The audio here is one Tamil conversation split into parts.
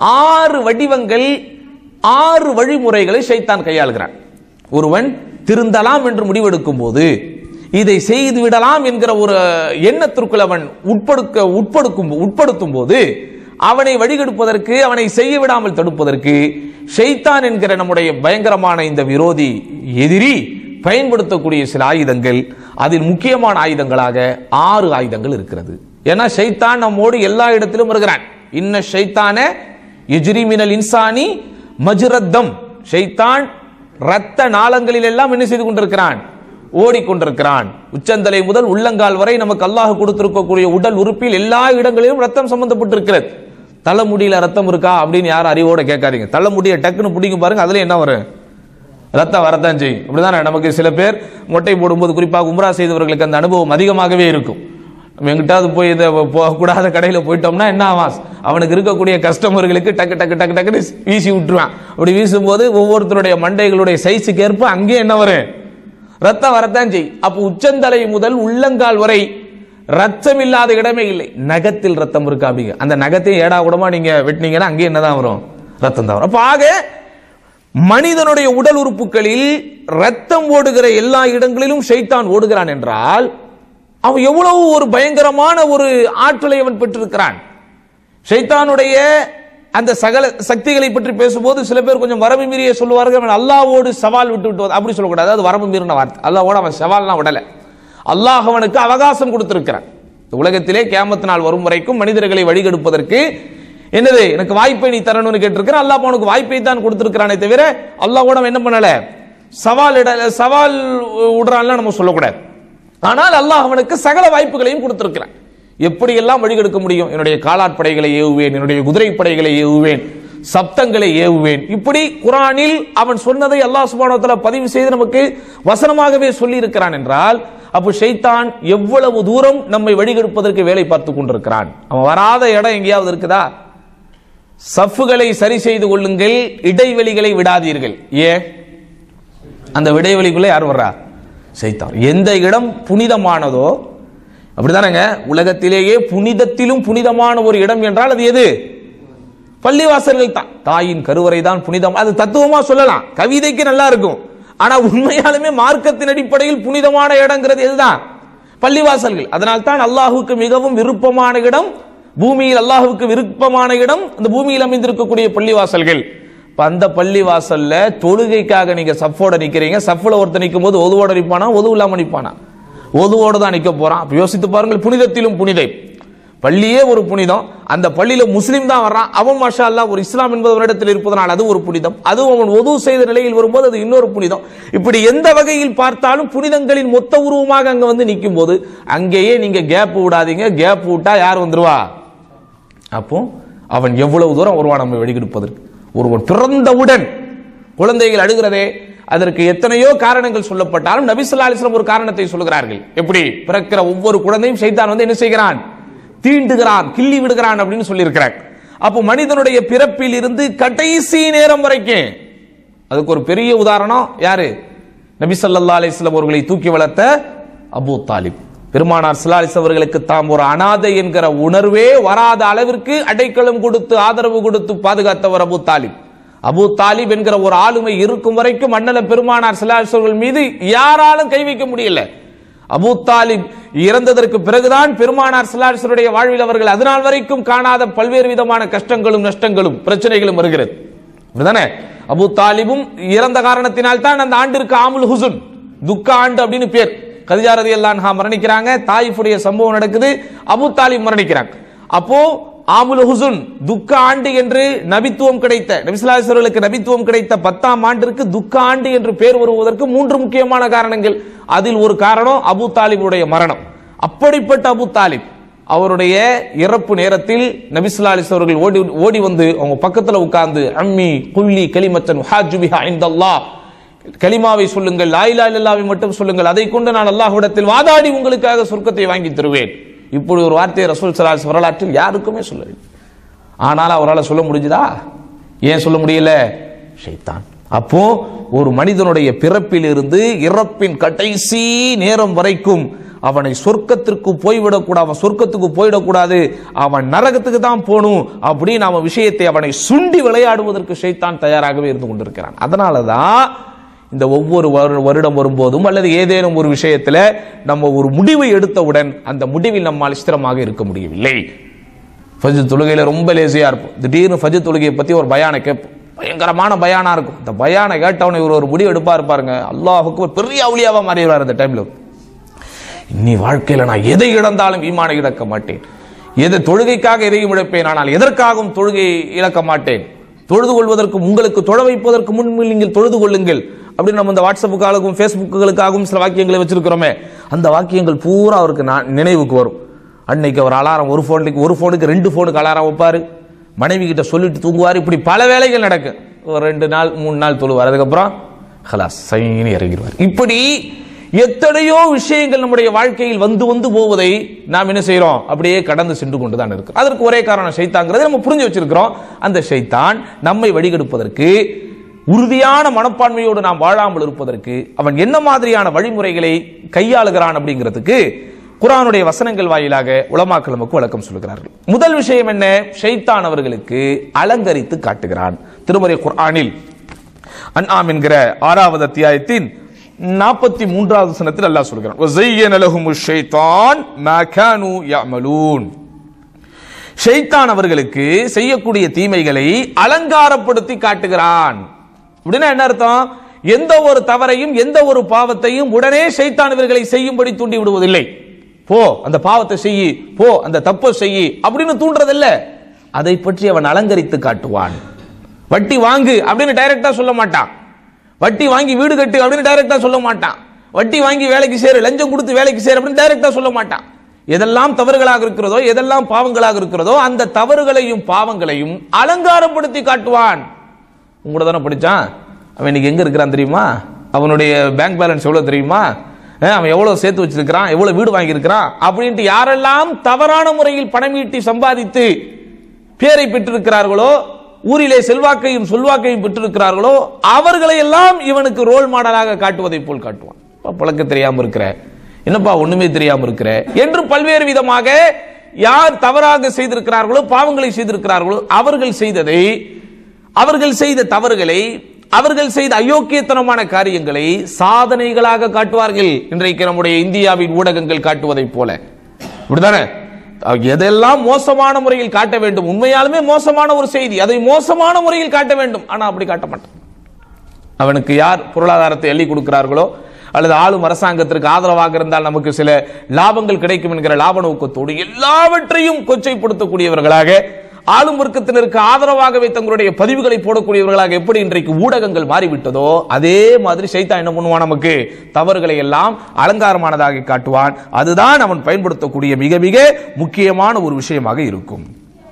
ஆறு வடிவங்கள் ஆறு வழிமுறைகளை ஷைத்தான் கையாளுகிறான் ஒருவன் திருந்தலாம் என்று முடிவெடுக்கும் போது இதை செய்து விடலாம் என்கிற ஒரு எண்ணத்திற்குள் அவன் உட்படுக்க உட்படுக்கும் உட்படுத்தும் போது அவனை வழிகெடுப்பதற்கு அவனை செய்ய விடாமல் தடுப்பதற்கு ஷைத்தான் என்கிற நம்முடைய பயங்கரமான இந்த விரோதி எதிரி பயன்படுத்தக்கூடிய சில ஆயுதங்கள் அதில் முக்கியமான ஆயுதங்களாக ஆறு ஆயுதங்கள் இருக்கிறது ஏன்னா ஷைத்தான் நம்மோடு எல்லா இடத்திலும் வருகிறான் இன்ன ஷைத்தான எஜ்ரி மினல் இன்சானி மஜ்ரத்தம் ஷைத்தான் ரத்த நாளங்களில் எல்லாம் என்ன செய்து கொண்டிருக்கிறான் ஓடிக்கொண்டிருக்கிறான் உச்சந்தலை முதல் உள்ளங்கால் வரை நமக்கு அல்லாஹ் கொடுத்திருக்கக்கூடிய உடல் உறுப்பில் எல்லா இடங்களிலும் ரத்தம் சம்பந்தப்பட்டிருக்கிறது தலைமுடியில ரத்தம் இருக்கா அப்படின்னு யாரும் அறிவோட கேட்காதீங்க தலைமுடியை டக்குன்னு பிடிக்கும் பாருங்க அதுல என்ன வரும் ரத்தம் வரத்தான் செய்யும் இப்படிதானே நமக்கு சில பேர் மொட்டை போடும்போது குறிப்பாக உம்ரா செய்தவர்களுக்கு அந்த அனுபவம் அதிகமாகவே இருக்கும் நம்ம எங்கிட்டாவது போய் இந்த போகக்கூடாத கடையில் போயிட்டோம்னா என்ன ஆவாஸ் அவனுக்கு இருக்கக்கூடிய கஸ்டமர்களுக்கு டக்கு டக்கு டக்கு டக்குன்னு வீசி விட்டுருவான் அப்படி வீசும்போது ஒவ்வொருத்தருடைய மண்டைகளுடைய சைஸுக்கு ஏற்ப அங்கேயே என்ன வரும் ரத்தம் வரத்தான் செய்யும் அப்போ உச்சந்தலை முதல் உள்ளங்கால் வரை ரத்தம் இல்லாத இடமே இல்லை நகத்தில் ரத்தம் இருக்கா அப்படிங்க அந்த நகத்தையும் ஏடா கூடமா நீங்க வெட்டினீங்கன்னா அங்கேயே என்னதான் வரும் ரத்தம் தான் வரும் அப்போ ஆக மனிதனுடைய உடல் உறுப்புகளில் ரத்தம் ஓடுகிற எல்லா இடங்களிலும் ஷைத்தான் ஓடுகிறான் என்றால் அவன் எவ்வளவு ஒரு பயங்கரமான ஒரு ஆற்றலை அவன் பெற்றிருக்கிறான் ஷைத்தானுடைய அந்த சகல சக்திகளை பற்றி பேசும்போது சில பேர் கொஞ்சம் வரம்பு மீறிய சொல்லுவார்கள் அவன் அல்லாவோடு சவால் விட்டு விட்டு அப்படி சொல்லக்கூடாது அது வரம்பு மீறின வார்த்தை அல்லாவோட அவன் சவால்லாம் விடல அல்லாஹ் அவனுக்கு அவகாசம் கொடுத்திருக்கிறான் இந்த உலகத்திலே கேமத்து நாள் வரும் வரைக்கும் மனிதர்களை வழிகெடுப்பதற்கு என்னது எனக்கு வாய்ப்பை நீ தரணும்னு கேட்டிருக்கிறான் அல்லாஹ் அவனுக்கு வாய்ப்பை தான் கொடுத்திருக்கிறானே தவிர அல்லாஹ் என்ன பண்ணல சவால் இட சவால் விடுறான்லாம் நம்ம சொல்லக்கூடாது ஆனால் அல்லாஹ் அவனுக்கு சகல வாய்ப்புகளையும் கொடுத்திருக்கிறான் எப்படியெல்லாம் வழிகெடுக்க முடியும் என்னுடைய காலாட்படைகளை ஏவுவேன் என்னுடைய குதிரை படைகளை ஏவுவேன் சப்தங்களை ஏவுவேன் இப்படி குரானில் அவன் சொன்னதை அல்லாஹ் சுபானத்துல பதிவு செய்து நமக்கு வசனமாகவே சொல்லி இருக்கிறான் என்றால் அப்போ ஷைத்தான் எவ்வளவு தூரம் நம்மை வழிகெடுப்பதற்கு வேலை பார்த்து கொண்டிருக்கிறான் அவன் வராத இடம் எங்கேயாவது இருக்குதா சஃப்புகளை சரி செய்து கொள்ளுங்கள் இடைவெளிகளை விடாதீர்கள் ஏன் அந்த இடைவெளிக்குள்ள யார் வர்றா சைத்தான் எந்த இடம் புனிதமானதோ அப்படிதானங்க உலகத்திலேயே புனிதத்திலும் புனிதமான ஒரு இடம் என்றால் அது எது பள்ளிவாசல்கள் தான் தாயின் கருவறை தான் புனிதம் அது தத்துவமா சொல்லலாம் கவிதைக்கு நல்லா இருக்கும் ஆனா உண்மையாலுமே மார்க்கத்தின் அடிப்படையில் புனிதமான இடங்கிறது எதுதான் பள்ளிவாசல்கள் அதனால் தான் அல்லாஹுக்கு மிகவும் விருப்பமான இடம் பூமியில் அல்லாஹுக்கு விருப்பமான இடம் அந்த பூமியில் அமைந்திருக்கக்கூடிய பள்ளிவாசல்கள் இப்ப அந்த பள்ளிவாசல்ல தொழுகைக்காக நீங்க சஃபோட நிக்கிறீங்க சஃப்ல ஒருத்தர் நிற்கும் போது ஒதுவோட நிற்பானா ஒது இல்லாம நிற்பானா ஒதுவோடு தான் நிற்க போறான் அப்ப யோசித்து பாருங்கள் புனிதத்திலும் புனிதை பள்ளியே ஒரு புனிதம் அந்த பள்ளியில முஸ்லீம் தான் வர்றான் அவன் மாஷா அல்லாஹ் ஒரு இஸ்லாம் என்பது அவரிடத்தில் இருப்பதனால் அது ஒரு புனிதம் அதுவும் அவன் ஒது செய்த நிலையில் வரும்போது அது இன்னொரு புனிதம் இப்படி எந்த வகையில் பார்த்தாலும் புனிதங்களின் மொத்த உருவமாக அங்க வந்து நிற்கும் போது அங்கேயே நீங்க கேப் விடாதீங்க கேப் விட்டா யார் வந்துருவா அப்போ அவன் எவ்வளவு தூரம் வருவான் நம்ம வெளிக்கெடுப்பதற்கு ஒருவன் பிறந்தவுடன் குழந்தைகள் அழுகிறதே அதற்கு எத்தனையோ காரணங்கள் சொல்லப்பட்டாலும் நபி ஸல்லல்லாஹு அலைஹி வஸல்லம் ஒரு காரணத்தை சொல்கிறார்கள் எப்படி பிறக்கிற ஒவ்வொரு குழந்தையும் சைத்தான் வந்து என்ன செய்கிறான் தீண்டுகிறான் கிள்ளி விடுகிறான் அப்படின்னு சொல்லியிருக்கிறார் அப்போ மனிதனுடைய பிறப்பில் இருந்து கடைசி நேரம் வரைக்கும் அதுக்கு ஒரு பெரிய உதாரணம் யாரு நபி ஸல்லல்லாஹு அலைஹி வஸல்லம் அவர்களை தூக்கி வளர்த்த அபூ தாலிப் பெருமானார் சிலாலிஸ் அவர்களுக்கு தாம் ஒரு அனாதை என்கிற உணர்வே வராத அளவிற்கு அடைக்கலம் கொடுத்து ஆதரவு கொடுத்து பாதுகாத்தவர் அபூ தாலிப் அபூ தாலிப் என்கிற ஒரு ஆளுமை இருக்கும் வரைக்கும் மன்னல பெருமானார் சிலாலிஸ் அவர்கள் மீது யாராலும் கை வைக்க முடியல அபூ தாலிப் இறந்ததற்கு பிறகுதான் பெருமானார் சிலாலிசருடைய வாழ்வில் அவர்கள் அதனால் வரைக்கும் காணாத பல்வேறு விதமான கஷ்டங்களும் நஷ்டங்களும் பிரச்சனைகளும் வருகிறது அப்படிதானே அபூ தாலிபும் இறந்த காரணத்தினால் தான் அந்த ஆண்டிற்கு ஆமுல் ஹுசுன் துக்க ஆண்டு அப்படின்னு பேர் கதிஜா ரதி அல்லான்ஹா மரணிக்கிறாங்க தாயிஃபுடைய சம்பவம் நடக்குது அபு தாலிப் மரணிக்கிறாங்க அப்போ ஆமுல் ஹுசுன் துக்க ஆண்டு என்று நபித்துவம் கிடைத்த நபிசுல்லாசர்களுக்கு நபித்துவம் கிடைத்த பத்தாம் ஆண்டிற்கு துக்க ஆண்டு என்று பேர் வருவதற்கு மூன்று முக்கியமான காரணங்கள் அதில் ஒரு காரணம் அபு தாலிபுடைய மரணம் அப்படிப்பட்ட அபு தாலிப் அவருடைய இறப்பு நேரத்தில் நபிசுல்லா அலிஸ் அவர்கள் ஓடி ஓடி வந்து அவங்க பக்கத்துல உட்கார்ந்து அம்மி குல்லி கலிமத்தன் ஹாஜுபிஹா இந்தல்லா கலிமாவை சொல்லுங்கள் லாயிலா இல்லாவை மட்டும் சொல்லுங்கள் அதை கொண்டு நான் அல்லாஹ்விடத்தில் வாதாடி உங்களுக்காக சொர்க்கத்தை வாங்கி தருவேன் இப்படி ஒரு வார்த்தையை ரசூல் சலாஸ் வரலாற்றில் யாருக்குமே சொல்லவில்லை ஆனால் அவரால் சொல்ல முடிஞ்சுதா ஏன் சொல்ல முடியல ஷைத்தான் அப்போ ஒரு மனிதனுடைய பிறப்பில் இருந்து இறப்பின் கடைசி நேரம் வரைக்கும் அவனை சொர்க்கத்திற்கு போய்விடக்கூடாது அவன் சொர்க்கத்துக்கு போயிடக்கூடாது அவன் நரகத்துக்கு தான் போகணும் அப்படின்னு அவன் விஷயத்தை அவனை சுண்டி விளையாடுவதற்கு ஷைத்தான் தயாராகவே இருந்து கொண்டிருக்கிறான் அதனால தான் இந்த ஒவ்வொரு வரு- வருடம் வரும்போதும் அல்லது ஏதேனும் ஒரு விஷயத்துல நம்ம ஒரு முடிவை எடுத்தவுடன் அந்த முடிவில் நம்மால் ஸ்திரமாக இருக்க முடியவில்லை ஃபஜ் தொழுகையில ரொம்ப லேசியா இருப்போம் திடீர்னு ஃபஜ் தொழுகையை பத்தி ஒரு பயானை கேட்போம் பயங்கரமான பயானா இருக்கும் இந்த பயானை கேட்டவனை இவர் ஒரு முடிவு எடுப்பா இருப்பாருங்க அல்லாஹுக்கு ஒரு பெரிய அவுளியாவா மாறிடுவார் இந்த டைம்ல இனி வாழ்க்கையில நான் எதை இழந்தாலும் ஈமானை இழக்க மாட்டேன் எதை தொழுகைக்காக எதையும் இழப்பேன் ஆனால் எதற்காகவும் தொழுகையை இழக்க மாட்டேன் தொழுது கொள்வதற்கு உங்களுக்கு தொழ வைப்பதற்கு முன் நீங்கள் தொழுது கொள்ளுங்கள் அப்படின்னு நம்ம இந்த வாட்ஸ்அப்புக்காகவும் ஃபேஸ்புக்குகளுக்காகவும் சில வாக்கியங்களை வச்சிருக்கிறோமே அந்த வாக்கியங்கள் பூரா அவருக்கு நான் நினைவுக்கு வரும் அன்னைக்கு அவர் அலாரம் ஒரு ஃபோனுக்கு ஒரு ஃபோனுக்கு ரெண்டு ஃபோனுக்கு அலாரம் வைப்பாரு மனைவி கிட்ட சொல்லிட்டு தூங்குவார் இப்படி பல வேலைகள் நடக்கும் ஒரு ரெண்டு நாள் மூணு நாள் தொழுவார் அதுக்கப்புறம் ஹலாஸ் சைனி இறங்கிடுவார் இப்படி எத்தனையோ விஷயங்கள் நம்முடைய வாழ்க்கையில் வந்து வந்து போவதை நாம் என்ன செய்றோம் அப்படியே கடந்து சென்று கொண்டு தான் இருக்கோம் அதற்கு ஒரே காரணம் ஷைத்தாங்கிறதை நம்ம புரிஞ்சு வச்சிருக்கிறோம் அந்த ஷைத்தான் நம்மை வழிகெடுப்பதற்கு உறுதியான மனப்பான்மையோடு நாம் வாழாமல் இருப்பதற்கு அவன் என்ன மாதிரியான வழிமுறைகளை கையாளுகிறான் அப்படிங்கிறதுக்கு குர்ஆனுடைய வசனங்கள் வாயிலாக உலமாக்கள் நமக்கு விளக்கம் சொல்லுகிறார்கள் முதல் விஷயம் என்ன ஷைத்தான் அவர்களுக்கு அலங்கரித்து காட்டுகிறான் திருமறை குர்ஆனில் அன்ஆம் என்கிற ஆறாவது அத்தியாயத்தின் நாற்பத்தி மூன்றாவது வசனத்தில் அல்லாஹ் சொல்கிறான் وَزَيَّنَ لَهُمُ الشَّيْطَانُ مَا كَانُوا يَعْمَلُونَ ஷைத்தான் அவர்களுக்கு செய்யக்கூடிய தீமைகளை அலங்காரப்படுத்தி காட்டுகிறான் அப்படின்னா என்ன அர்த்தம் எந்த ஒரு தவறையும் எந்த ஒரு பாவத்தையும் உடனே ஷைத்தான் இவர்களை செய்யும்படி தூண்டி விடுவதில்லை போ அந்த பாவத்தை செய்யி போ அந்த தப்பை செய்யி அப்படின்னு தூண்டுறதில்ல அதை பற்றி அவன் அலங்கரித்து காட்டுவான் வட்டி வாங்கு அப்படின்னு டைரக்டா சொல்ல மாட்டான் வட்டி வாங்கி வீடு கட்டு அப்படின்னு டைரக்டா சொல்ல மாட்டான் வட்டி வாங்கி வேலைக்கு சேரு லஞ்சம் கொடுத்து வேலைக்கு சேரு அப்படின்னு டைரக்டா சொல்ல மாட்டான் எதெல்லாம் தவறுகளாக இருக்கிறதோ எதெல்லாம் பாவங்களாக இருக்கிறதோ அந்த தவறுகளையும் பாவங்களையும் அலங்காரப்படுத்தி காட்டுவான் உங்களோட தானே படிச்சான் அவன் இன்னைக்கு எங்க இருக்கிறான் தெரியுமா அவனுடைய பேங்க் பேலன்ஸ் எவ்வளவு தெரியுமா அஹ் அவன் எவ்வளவு சேர்த்து வச்சிருக்கிறான் எவ்வளவு வீடு வாங்கியிருக்கிறான் அப்படின்ட்டு யாரெல்லாம் தவறான முறையில் பணம் ஈட்டி சம்பாதித்து பேரை பெற்றிருக்கிறார்களோ ஊரிலே செல்வாக்கையும் சொல்வாக்கையும் பெற்றிருக்கிறார்களோ அவர்களை எல்லாம் இவனுக்கு ரோல் மாடலாக காட்டுவதை போல் காட்டுவான் அப்பா, பழக்க தெரியாம இருக்கிற என்னப்பா ஒண்ணுமே தெரியாம இருக்கிற என்று பல்வேறு விதமாக யார் தவறாக செய்திருக்கிறார்களோ பாவங்களை செய்திருக்கிறார்களோ அவர்கள் செய்ததை அவர்கள் செய்த தவறுகளை அவர்கள் செய்த அயோக்கியத்தனமான காரியங்களை சாதனைகளாக காட்டுவார்கள் இன்றைக்கு நம்முடைய இந்தியாவின் ஊடகங்கள் காட்டுவதைப் போல இப்படிதானே எதெல்லாம் மோசமான முறையில் காட்ட வேண்டும் உண்மையாலுமே மோசமான ஒரு செய்தி அதை மோசமான முறையில் காட்ட வேண்டும் ஆனா அப்படி காட்ட மாட்டான் அவனுக்கு யார் பொருளாதாரத்தை எள்ளி கொடுக்கிறார்களோ அல்லது ஆளும் அரசாங்கத்திற்கு ஆதரவாக இருந்தால் நமக்கு சில லாபங்கள் கிடைக்கும் என்கிற லாப நோக்கத்தோடு எல்லாவற்றையும் கொச்சைப்படுத்தக்கூடியவர்களாக ஆளும் வர்க்கத்தினருக்கு ஆதரவாகவே தங்களுடைய பதிவுகளை போடக்கூடியவர்களாக எப்படி இன்றைக்கு ஊடகங்கள் மாறிவிட்டதோ அதே மாதிரி சைத்தான் என்ன பண்ணுவான் நமக்கு தவறுகளை எல்லாம் அலங்காரமானதாக காட்டுவான் அதுதான் அவன் பயன்படுத்தக்கூடிய மிக மிக முக்கியமான ஒரு விஷயமாக இருக்கும்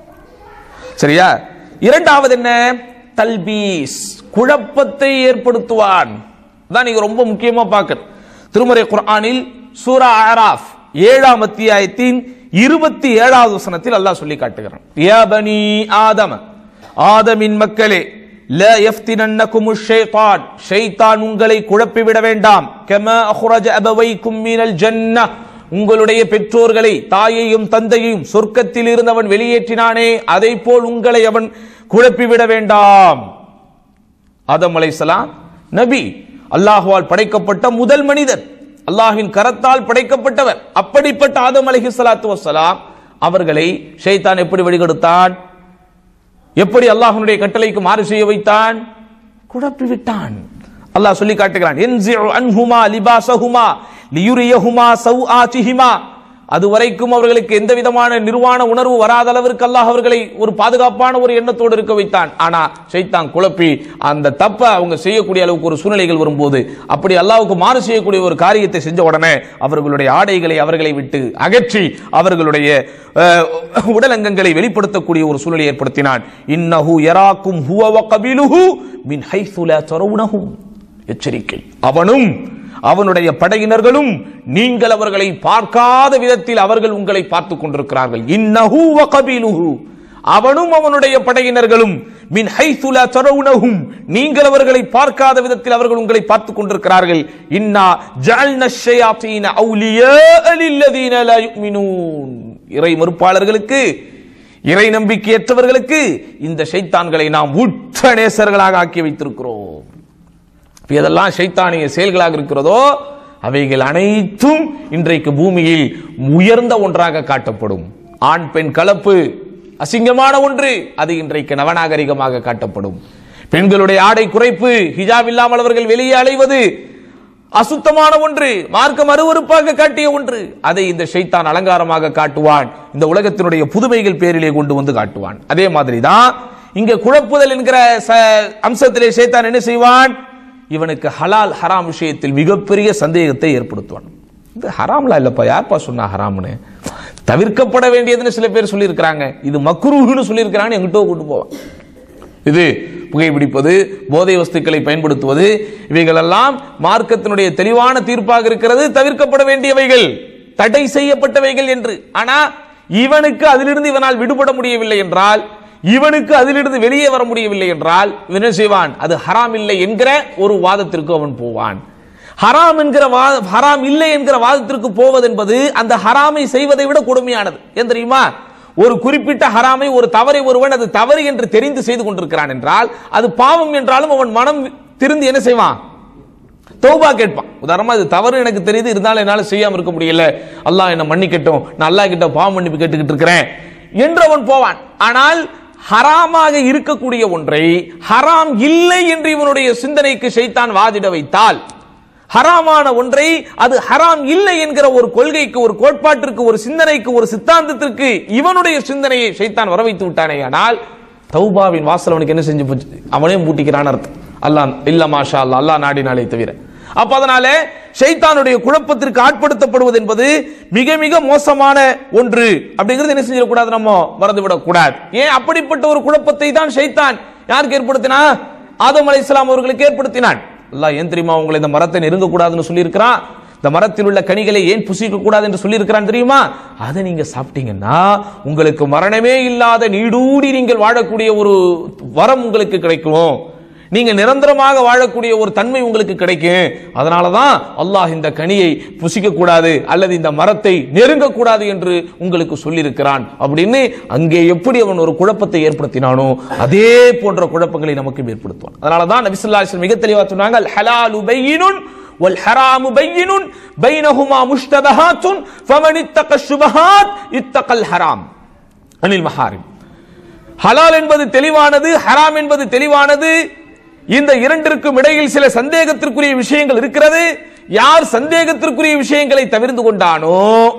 சரியா இரண்டாவது என்ன தல்பீஸ் குழப்பத்தை ஏற்படுத்துவான் தான் நீங்க ரொம்ப முக்கியமா பார்க்கணும் திருமறை குர்ஆனில் சூரா ஆராஃப் ஏழாம் அத்தியாயத்தின் இருபத்தி ஏழாவது வசனத்தில் அல்லாஹ் சொல்லி காட்டுகிறான் யா பனி ஆதம ஆதமின் மக்களே لا يفتننكم الشيطان ஷைத்தான் உங்களை குழப்பி விட வேண்டாம் كما اخرج ابويكم من الجنه உங்களுடைய பெற்றோர்களை தாயையும் தந்தையையும் சொர்க்கத்தில் இருந்தவன் வெளியேற்றினானே அதை போல் உங்களை அவன் குழப்பிவிட வேண்டாம் ஆதம் அலைஹிஸ்ஸலாம் நபி அல்லாஹ்வால் படைக்கப்பட்ட முதல் மனிதர் அல்லாஹ்வின் கரத்தால் படைக்கப்பட்டவர் அப்படிப்பட்ட ஆதம் அலைஹிஸ்ஸலாத்து வஸ்ஸலாம் அவர்களை ஷைத்தான் எப்படி வழிகெடுத்தான் எப்படி அல்லாஹ்வுடைய கட்டளைக்கு மாறு செய்ய வைத்தான் குழப்பி விட்டான் அல்லாஹ் சொல்லி காட்டுகிறான் என்சிஉ அன்ஹுமா லிபாசஹுமா லியுரியஹுமா சவ்ஆதிஹிமா அது வரைக்கும் அவர்களுக்கு எந்த விதமான நிர்வாண உணர்வு வராத அளவிற்கு அல்லாஹ் அவர்களை ஒரு பாதுகாப்பான ஒரு எண்ணத்தோடு இருக்க வைத்தான் ஆனா ஷைத்தான் குழப்பி அந்த தப்ப அவங்க செய்யக்கூடிய அளவுக்கு ஒரு சூழ்நிலைகள் வரும்போது அப்படி அல்லாஹ்வுக்கு மாறு செய்யக்கூடிய ஒரு காரியத்தை செஞ்ச உடனே அவர்களுடைய ஆடைகளை அவர்களை விட்டு அகற்றி அவர்களுடைய அஹ், உடலங்கங்களை வெளிப்படுத்தக்கூடிய ஒரு சூழ்நிலை ஏற்படுத்தினான் இன்னஹு யராக்கும் ஹுவ வ கபிலுஹு மின் ஹைஸு லா தரவுனஹும் எச்சரிக்கை அவனும் அவனுடைய படையினர்களும் நீங்கள் அவர்களை பார்க்காத விதத்தில் அவர்கள் உங்களை பார்த்துக் கொண்டிருக்கிறார்கள் இன்னஹு வ கபீலுஹு அவனும் அவனுடைய படையினர்களும் மின் ஹைசுலா தரவுனஹும் நீங்கள் அவர்களை பார்க்காத விதத்தில் அவர்கள் உங்களை பார்த்துக் கொண்டிருக்கிறார்கள் இன்னா ஜஅல்ன ஷயாத்தீன அவுலியா லில்லதீன லா யுமினூன் இறை மறுப்பாளர்களுக்கு இறை நம்பிக்கையற்றவர்களுக்கு இந்த ஷைத்தான்களை நாம் உற்ற நேசர்களாக ஆக்கி வைத்திருக்கிறோம் இப்ப எதெல்லாம் ஷைத்தானிய செயல்களாக இருக்கிறதோ அவைகள் அனைத்தும் இன்றைக்கு பூமியில் உயர்ந்த ஒன்றாக காட்டப்படும் ஆண் பெண் கலப்பு அசிங்கமான ஒன்று அது இன்றைக்கு நவநாகரிகமாக காட்டப்படும் பெண்களுடைய ஆடை குறைப்பு ஹிஜாப் இல்லாமல் அவர்கள் வெளியே அலைவது அசுத்தமான ஒன்று மார்க்கம் அருவருப்பாக காட்டிய ஒன்று அதை இந்த ஷைத்தான் அலங்காரமாக காட்டுவான் இந்த உலகத்தினுடைய புதுமைகள் பேரிலே கொண்டு வந்து காட்டுவான் அதே மாதிரி தான் இங்க குழப்புதல் என்கிற ச- அம்சத்திலே ஷைத்தான் என்ன செய்வான் இவனுக்கு ஹலால் ஹராம் விஷயத்தில் மிகப்பெரிய சந்தேகத்தை ஏற்படுத்துவான் இது ஹராம்லாம் இல்லப்பா யார்ப்பா சொன்னா ஹராம்னு தவிர்க்கப்பட வேண்டியதுன்னு சில பேர் சொல்லியிருக்கிறாங்க இது மக்ரூஹ்னு சொல்லியிருக்கிறாங்கன்னு எங்கிட்ட கொண்டு போவான் இது புகைப்பிடிப்பது போதை வஸ்துக்களை பயன்படுத்துவது இவைகளெல்லாம் மார்க்கத்தினுடைய தெளிவான தீர்ப்பாக இருக்கிறது தவிர்க்கப்பட வேண்டியவைகள் தடை செய்யப்பட்டவைகள் என்று ஆனா இவனுக்கு அதிலிருந்து இவனால் விடுபட முடியவில்லை என்றால் இவனுக்கு அதிலிருந்து வெளியே வர முடியவில்லை என்றால் இவன் என்ன செய்வான் அது ஹராம் இல்லை என்கிற ஒரு வாதத்திற்கு அவன் போவான் ஹராம் என்கிற வாத- ஹராம் இல்லை என்கிற வாதத்திற்கு போவது என்பது அந்த ஹராமை செய்வதை விட கொடுமையானது ஏன் தெரியுமா ஒரு குறிப்பிட்ட ஹராமை ஒரு தவறை ஒருவன் அது தவறு என்று தெரிந்து செய்து கொண்டிருக்கிறான் என்றால் அது பாவம் என்றாலும் அவன் மனம் திருந்து என்ன செய்வான் தௌபா கேட்பான் உதாரணமா இது தவறு எனக்கு தெரியுது இருந்தாலும் என்னால செய்யாம இருக்க முடியல அல்லாஹ் என்ன மன்னிக்கட்டும் நான் அல்லாஹ் கிட்ட பாவம் மன்னிப்பு கேட்டுக்கிட்டு இருக்கிறேன் என்று அவன் போவான் ஆனால் ஹராமாக இருக்கக்கூடிய ஒன்றை ஹராம் இல்லை என்று இவனுடைய சிந்தனைக்கு ஷைத்தான் வாதிட வைத்தால் ஹராமான ஒன்றை அது ஹராம் இல்லை என்கிற ஒரு கொள்கைக்கு ஒரு கோட்பாட்டிற்கு ஒரு சிந்தனைக்கு ஒரு சித்தாந்தத்திற்கு இவனுடைய சிந்தனையை ஷைத்தான் வர வைத்து விட்டானே ஆனால் தௌபாவின் வாசல் அவனுக்கு என்ன செஞ்சு போச்சு அவனே மூட்டிக்கிறான் அர்த்தம் அல்லாஹ் இல்ல மாஷா அல்லாஹ் அல்லாஹ் நாடினாலே தவிர அப்ப அதனால ஷைத்தானுடைய குழப்பத்திற்கு ஆட்படுத்தப்படுவது என்பது மிக மிக மோசமான ஒன்று அப்படிங்கிறது என்ன செஞ்சிடக்கூடாது நம்ம மறந்துவிடக் கூடாது ஏன் அப்படிப்பட்ட ஒரு குழப்பத்தை தான் ஷைத்தான் யாருக்கு ஏற்படுத்தினா ஆதம் அலைஹிஸ்ஸலாம் அவர்களுக்கு ஏற்படுத்தினான் அல்லாஹ் ஏன் தெரியுமா உங்களை இந்த மரத்தை நெருங்க கூடாதுன்னு சொல்லியிருக்கிறான் இந்த மரத்தில் உள்ள கனிகளை ஏன் புசிக்க கூடாது என்று சொல்லியிருக்கிறான் தெரியுமா அதை நீங்க சாப்பிட்டீங்கன்னா உங்களுக்கு மரணமே இல்லாத நீடூடி நீங்கள் வாழக்கூடிய ஒரு வரம் உங்களுக்கு கிடைக்கும் நீங்க நிரந்தரமாக வாழக்கூடிய ஒரு தன்மை உங்களுக்கு கிடைக்கும் அதனாலதான் அல்லாஹ் இந்த கனியை புசிக்க கூடாது அல்லது இந்த மரத்தை நெருங்க கூடாது என்று உங்களுக்கு சொல்லியிருக்கிறான் அப்படின்னு அங்கே எப்படி அவன் ஒரு குழப்பத்தை ஏற்படுத்தினானோ அதே போன்ற குழப்பங்களை நமக்கு ஏற்படுத்துவான் அதனாலதான் நபிசுல்லா மிக தெளிவா சொன்னாங்க "அல் ஹலாலு பையினுன் والحرام بين بينهما مشتبهات فمن اتقى الشبهات اتقى الحرام عن المحارم ஹலால் என்பது தெளிவானது ஹராம் என்பது தெளிவானது இந்த இரண்டிற்கும் இடையில் சில சந்தேகத்திற்குரிய விஷயங்கள் இருக்கிறது யார் சந்தேகத்திற்குரிய விஷயங்களை தவிர்த்து கொண்டானோ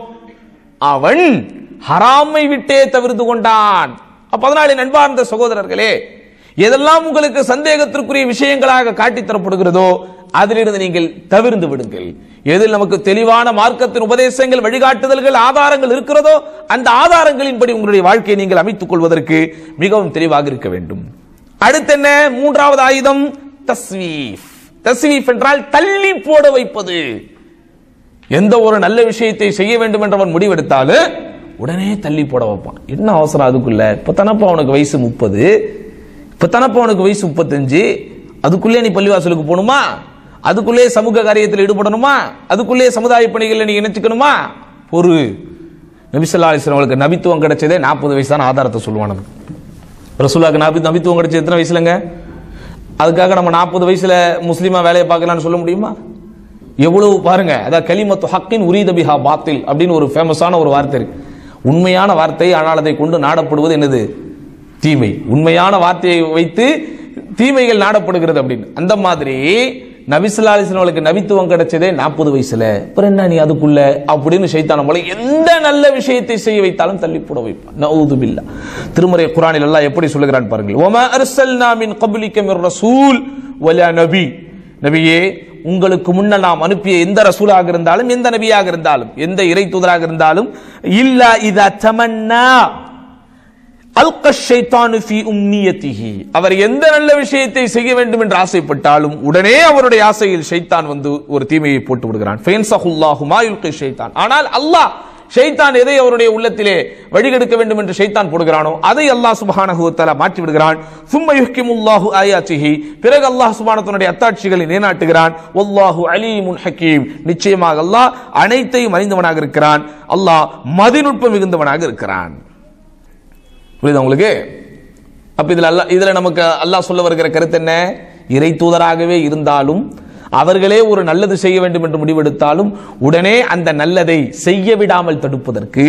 அவன் ஹராமை விட்டே தவிர்த்து கொண்டான் அப்ப அதனாலே நண்பார்ந்த சகோதரர்களே எதெல்லாம் உங்களுக்கு சந்தேகத்திற்குரிய விஷயங்களாக காட்டித் தரப்படுகிறதோ அதிலிருந்து நீங்கள் தவிர்ந்து விடுங்கள் எதில் நமக்கு தெளிவான மார்க்கத்தின் உபதேசங்கள் வழிகாட்டுதல்கள் ஆதாரங்கள் இருக்கிறதோ அந்த ஆதாரங்களின்படி உங்களுடைய வாழ்க்கையை நீங்கள் அமைத்துக் கொள்வதற்கு மிகவும் தெளிவாக இருக்க வேண்டும் அடுத்து என்ன மூன்றாவது ஆயுதம் தஸ்வீஃப் தஸ்வீஃப் என்றால் தள்ளி போட வைப்பது எந்த ஒரு நல்ல விஷயத்தை செய்ய வேண்டும் என்று அவன் முடிவெடுத்தாலும் உடனே தள்ளி போட வைப்பான் என்ன அவசரம் அதுக்குள்ள இப்ப தானப்பா அவனுக்கு வயசு முப்பது இப்ப தானப்பா அவனுக்கு வயசு முப்பத்தஞ்சு அதுக்குள்ளே நீ பள்ளிவாசலுக்கு போகணுமா அதுக்குள்ளே சமூக காரியத்தில் ஈடுபடணுமா அதுக்குள்ளே சமுதாய பணிகளில் நீ இணைச்சுக்கணுமா ஒரு நபிசல்லா அலிஸ்லாம் அவளுக்கு நபித்துவம் கிடைச்சதே நாற்பது வயசு தான் ஆதாரத்தை சொல்லுவான் நமக்கு ரசூலாக்கு நபி நபித்துவம் கிடைச்சது எத்தனை வயசுலங்க அதுக்காக நம்ம நாற்பது வயசுல முஸ்லீமா வேலையை பார்க்கலாம்னு சொல்ல முடியுமா எவ்வளவு பாருங்க அதான் கலிமத்து ஹக்கின் உரீத பிஹா பாத்தில் அப்படின்னு ஒரு ஃபேமஸான ஒரு வார்த்தை இருக்கு உண்மையான வார்த்தை ஆனால் அதை கொண்டு நாடப்படுவது என்னது தீமை உண்மையான வார்த்தையை வைத்து தீமைகள் நாடப்படுகிறது அப்படின்னு அந்த மாதிரி நபிசுல்லா அலிஸ்லாமுக்கு நபித்துவம் கிடைச்சதே நாற்பது வயசுல அப்புறம் என்ன நீ அதுக்குள்ள அப்படின்னு சைத்தான போல எந்த நல்ல விஷயத்தை செய்ய வைத்தாலும் தள்ளி போட வைப்பான் நவுது பில்லா திருமறை குரானில் எல்லாம் எப்படி சொல்லுகிறான் பாருங்கள் ஒம அர்சல்னா மின் கபலிக்க மிர் ரசூல் வலா நபி நபியே உங்களுக்கு முன்ன நாம் அனுப்பிய எந்த ரசூலாக இருந்தாலும் எந்த நபியாக இருந்தாலும் எந்த இறை தூதராக இருந்தாலும் இல்லா இதா தமன்னா அல்க ஷைத்தானு ஃபி உம்னியத்திஹி அவர் எந்த நல்ல விஷயத்தை செய்ய வேண்டும் என்று ஆசைப்பட்டாலும் உடனே அவருடைய ஆசையில் ஷைத்தான் வந்து ஒரு தீமையை போட்டு விடுகிறான் ஃபைன்சஹுல்லாஹு மா யுல்கி ஷைத்தான் ஆனால் அல்லாஹ் ஷைத்தான் எதை அவருடைய உள்ளத்திலே வழிகெடுக்க வேண்டும் என்று ஷைத்தான் போடுகிறானோ அதை அல்லாஹ் சுப்ஹானஹு வ தஆலா மாற்றி விடுகிறான் சும்ம யுஹ்கிமுல்லாஹு ஆயாத்திஹி பிறகு அல்லாஹ் சுப்ஹானஹு அத்தாட்சிகளை நிலைநாட்டுகிறான் வல்லாஹு அலீமுன் ஹக்கீம் நிச்சயமாக அல்லாஹ் அனைத்தையும் அறிந்தவனாக இருக்கிறான் அல்லாஹ் மதிநுட்பம் மிகுந்தவனாக இருக்கிறான் புரியுதா உங்களுக்கு அப்ப இதுல அல்ல இதுல நமக்கு அல்லாஹ் சொல்ல வருகிற கருத்து என்ன இறை தூதராகவே இருந்தாலும் அவர்களே ஒரு நல்லது செய்ய வேண்டும் என்று முடிவெடுத்தாலும் உடனே அந்த நல்லதை செய்ய விடாமல் தடுப்பதற்கு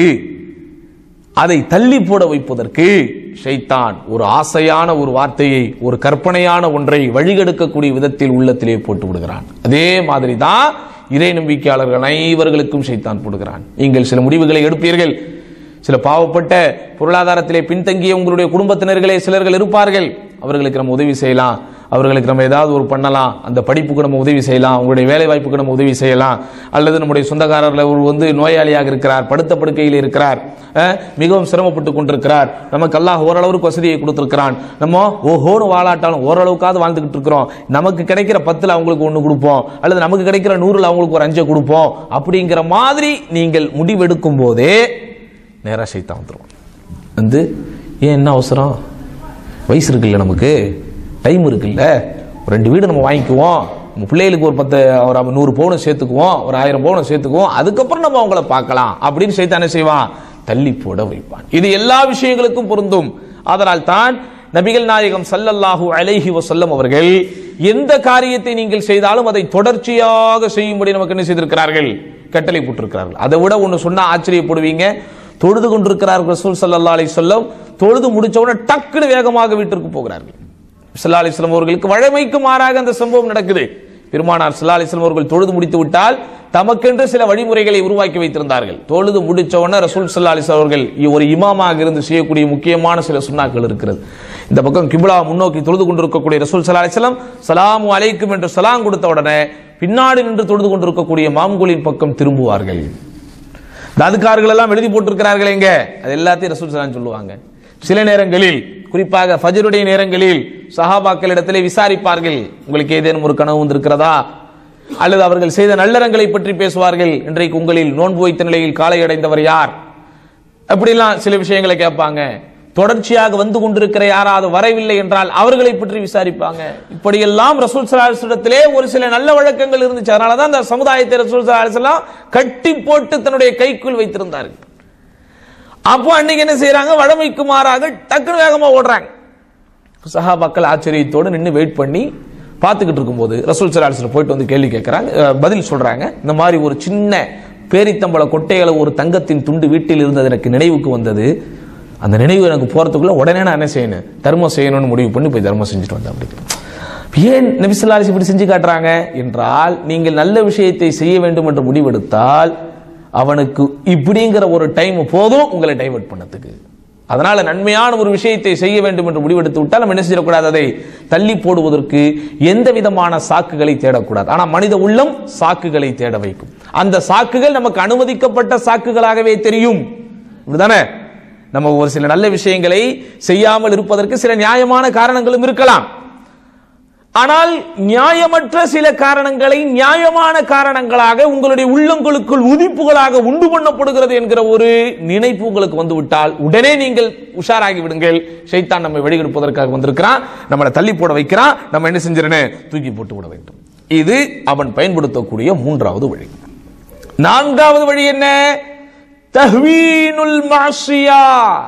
அதை தள்ளி போட வைப்பதற்கு ஷைத்தான் ஒரு ஆசையான ஒரு வார்த்தையை ஒரு கற்பனையான ஒன்றை வழிகெடுக்கக்கூடிய விதத்தில் உள்ளத்திலே போட்டு விடுகிறான் அதே மாதிரி தான் இறை நம்பிக்கையாளர்கள் அனைவர்களுக்கும் ஷைத்தான் போடுகிறான் நீங்கள் சில முடிவுகளை எடுப்பீர்கள் சில பாவப்பட்ட பொருளாதாரத்திலே பின்தங்கிய உங்களுடைய குடும்பத்தினர்களே சிலர்கள் இருப்பார்கள் அவர்களுக்கு நம்ம உதவி செய்யலாம் அவர்களுக்கு நம்ம ஏதாவது ஒரு பண்ணலாம் அந்த படிப்புக்கு நம்ம உதவி செய்யலாம் அவங்களுடைய வேலை வாய்ப்புக்கு நம்ம உதவி செய்யலாம் அல்லது நம்முடைய சொந்தக்காரர்ல ஒரு வந்து நோயாளியாக இருக்கிறார் படுத்த படுக்கையில் இருக்கிறார் அஹ், மிகவும் சிரமப்பட்டு கொண்டிருக்கிறார் நமக்கு அல்லாஹ் ஓரளவுக்கு வசதியை கொடுத்திருக்கிறான் நம்ம ஓஹோன்னு வாழாட்டாலும் ஓரளவுக்காவது வாழ்ந்துகிட்டு இருக்கிறோம் நமக்கு கிடைக்கிற பத்துல அவங்களுக்கு ஒன்று கொடுப்போம் அல்லது நமக்கு கிடைக்கிற நூறுல அவங்களுக்கு ஒரு அஞ்சை கொடுப்போம் அப்படிங்கிற மாதிரி நீங்கள் முடிவெடுக்கும் போதே நேராக சைத்தான் வந்துடும் வந்து ஏன் என்ன அவசரம் வயசு இருக்குல்ல நமக்கு டைம் இருக்குல்ல ஒரு ரெண்டு வீடு நம்ம வாங்கிக்குவோம் நம்ம பிள்ளைகளுக்கு ஒரு பத்து ஒரு ஐம்பது, நூறு பவுன் சேர்த்துக்குவோம் ஒரு ஆயிரம் பவுன் சேர்த்துக்குவோம் அதுக்கப்புறம் நம்ம அவங்கள பார்க்கலாம் அப்படின்னு சைத்தான் என்ன செய்வான் தள்ளி போட வைப்பான் இது எல்லா விஷயங்களுக்கும் பொருந்தும் அதனால் தான் நபிகள் நாயகம் ஸல்லல்லாஹு அலைஹி வஸல்லம் அவர்கள் எந்த காரியத்தை நீங்கள் செய்தாலும் அதை தொடர்ச்சியாக செய்யும்படி நமக்கு என்ன செய்திருக்கிறார்கள் கட்டளை போட்டிருக்கிறார்கள் அதை விட ஒன்று சொன்னா ஆச்சரியப்படுவீங்க தொழுது கொண்டிருக்கிறார்கள் ரசூல் ஸல்லல்லாஹு அலைஹி வஸல்லம் தொழுது முடிச்ச உடனே டக்குனு வேகமாக வீட்டிற்கு போகிறார்கள் ஸல்லல்லாஹு அலைஹி வஸல்லம் அவர்களுக்கு வழமைக்கு மாறாக அந்த சம்பவம் நடக்குது பெருமானார் ஸல்லல்லாஹு அலைஹி வஸல்லம் அவர்கள் தொழுது முடித்து விட்டால் தமக்கென்று சில வழிமுறைகளை உருவாக்கி வைத்திருந்தார்கள் தொழுது முடிச்ச உடனே ரசூல் ஸல்லல்லாஹு அலைஹி வஸல்லம் அவர்கள் ஒரு இமாமாக இருந்து செய்யக்கூடிய முக்கியமான சில சுண்ணாக்கள் இருக்கிறது இந்த பக்கம் கிப்லா முன்னோக்கி தொழுது கொண்டிருக்கக்கூடிய ரசூல் ஸல்லல்லாஹு அலைஹி வஸல்லம் சலாமு அலைக்கும் என்று சலாம் கொடுத்த உடனே பின்னாடி நின்று தொழுது கொண்டிருக்கக்கூடிய மாம்குலின் பக்கம் திரும்புவார்கள் இந்த அதுக்கார்கள் எல்லாம் எழுதி போட்டிருக்கிறார்கள் எங்க அது எல்லாத்தையும் ரசூல் ஸல்லல்லாஹு சொல்லுவாங்க சில நேரங்களில் குறிப்பாக ஃபஜருடைய நேரங்களில் சஹாபாக்களிடத்திலே விசாரிப்பார்கள் உங்களுக்கு ஏதேனும் ஒரு கனவு வந்திருக்கிறதா அல்லது அவர்கள் செய்த நல்லறங்களை பற்றி பேசுவார்கள் இன்றைக்கு உங்களில் நோன்பு வைத்த நிலையில் காலை அடைந்தவர் யார் அப்படிலாம் சில விஷயங்களை கேட்பாங்க தொடர்ச்சியாக வந்து கொண்டிருக்கிற யாராவது வரவில்லை என்றால் அவர்களை பற்றி விசாரிப்பாங்க இப்படியெல்லாம் ரசூல் சலாஹிடத்திலே ஒரு சில நல்ல வழக்கங்கள் இருந்துச்சு அதனால தான் அந்த சமுதாயத்தை ரசூல் சலாஹிலாம் கட்டி போட்டு தன்னுடைய கைக்குள் வைத்திருந்தார்கள் அப்போ அன்னைக்கு என்ன செய்யறாங்க வழமைக்கு மாறாக டக்குனு வேகமா ஓடுறாங்க சஹாபாக்கள் ஆச்சரியத்தோடு நின்று வெயிட் பண்ணி பார்த்துக்கிட்டு இருக்கும்போது ரசூல் சலாஹில் போயிட்டு வந்து கேள்வி கேட்கறாங்க அஹ், பதில் சொல்றாங்க இந்த மாதிரி ஒரு சின்ன பேரித்தம்பள கொட்டைகளை ஒரு தங்கத்தின் துண்டு வீட்டில் இருந்தது எனக்கு நினைவுக்கு வந்தது அந்த நினைவு எனக்கு போறதுக்குள்ள உடனே நான் என்ன செய்யணும் தர்மம் செய்யணும்னு முடிவு பண்ணி போய் தர்மம் செஞ்சுட்டு வந்தேன் அப்படி ஏன் நபிசுல்லாலிஸ் இப்படி செஞ்சு காட்டுறாங்க என்றால் நீங்கள் நல்ல விஷயத்தை செய்ய வேண்டும் என்று முடிவெடுத்தால் அவனுக்கு இப்படிங்கிற ஒரு டைம் போதும் உங்களை டைவர்ட் பண்ணதுக்கு அதனால நன்மையான ஒரு விஷயத்தை செய்ய வேண்டும் என்று முடிவெடுத்து விட்டால் நம்ம என்ன செய்யக்கூடாது அதை தள்ளி போடுவதற்கு எந்த விதமான சாக்குகளை தேடக்கூடாது ஆனா மனித உள்ளம் சாக்குகளை தேட வைக்கும் அந்த சாக்குகள் நமக்கு அனுமதிக்கப்பட்ட சாக்குகளாகவே தெரியும் இப்படிதானே நம்ம ஒரு சில நல்ல விஷயங்களை செய்யாமல் இருப்பதற்கு சில நியாயமான காரணங்களும் இருக்கலாம் ஆனால் நியாயமற்ற சில காரணங்களை நியாயமான காரணங்களாக உங்களுடைய உள்ளங்களுக்குள் உதிப்புகளாக உண்டு பண்ணப்படுகிறது என்கிற ஒரு நினைப்பு உங்களுக்கு வந்துவிட்டால் உடனே நீங்கள் உஷாராகி விடுங்கள் ஷைத்தான் நம்மை வெளியெடுப்பதற்காக வந்திருக்கிறான் நம்மளை தள்ளி போட வைக்கிறான் நம்ம என்ன செஞ்சிடணும் தூக்கி போட்டு விட வேண்டும் இது அவன் பயன்படுத்தக்கூடிய மூன்றாவது வழி நான்காவது வழி என்ன தஹ்வீனுல் மாசியா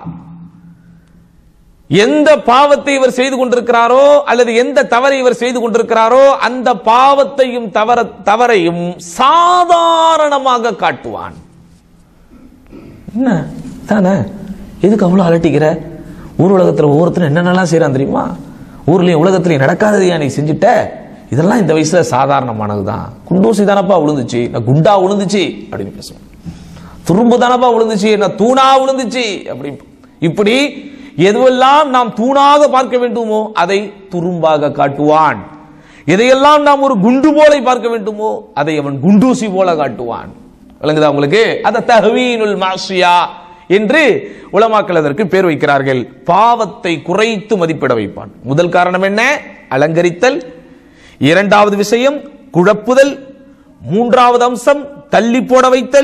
எந்த பாவத்தை இவர் செய்து கொண்டிருக்கிறாரோ அல்லது எந்த தவறை இவர் செய்து கொண்டிருக்கிறாரோ அந்த பாவத்தையும் தவற தவறையும் சாதாரணமாக காட்டுவான் என்ன தானே எதுக்கு அவ்வளவு அலட்டிக்கிற ஊர் உலகத்துல ஒவ்வொருத்தரும் என்னென்னலாம் செய்யறான் தெரியுமா ஊர்லயும் உலகத்திலயும் நடக்காததையா நீ செஞ்சுட்ட இதெல்லாம் இந்த வயசுல சாதாரணமானதுதான் குண்டூசி தானப்பா விழுந்துச்சு நான் குண்டா விழுந்துச்சு அப்படின்னு பேசுவோம் துரும்பு தானப்பா விழுந்துச்சு நான் தூணா விழுந்துச்சு அப்படி இப்படி எதுவெல்லாம் நாம் தூணாக பார்க்க வேண்டுமோ அதை துரும்பாக காட்டுவான் எதையெல்லாம் நாம் ஒரு குண்டு போலை பார்க்க வேண்டுமோ அதை அவன் குண்டூசி போல காட்டுவான் விளங்குதா உங்களுக்கு அத தஹவீனுல் மாசியா என்று உலமாக்கள் அதற்கு பேர் வைக்கிறார்கள் பாவத்தை குறைத்து மதிப்பிட வைப்பான் முதல் காரணம் என்ன அலங்கரித்தல் இரண்டாவது விஷயம் குழப்புதல் மூன்றாவது அம்சம் தள்ளி போட வைத்தல்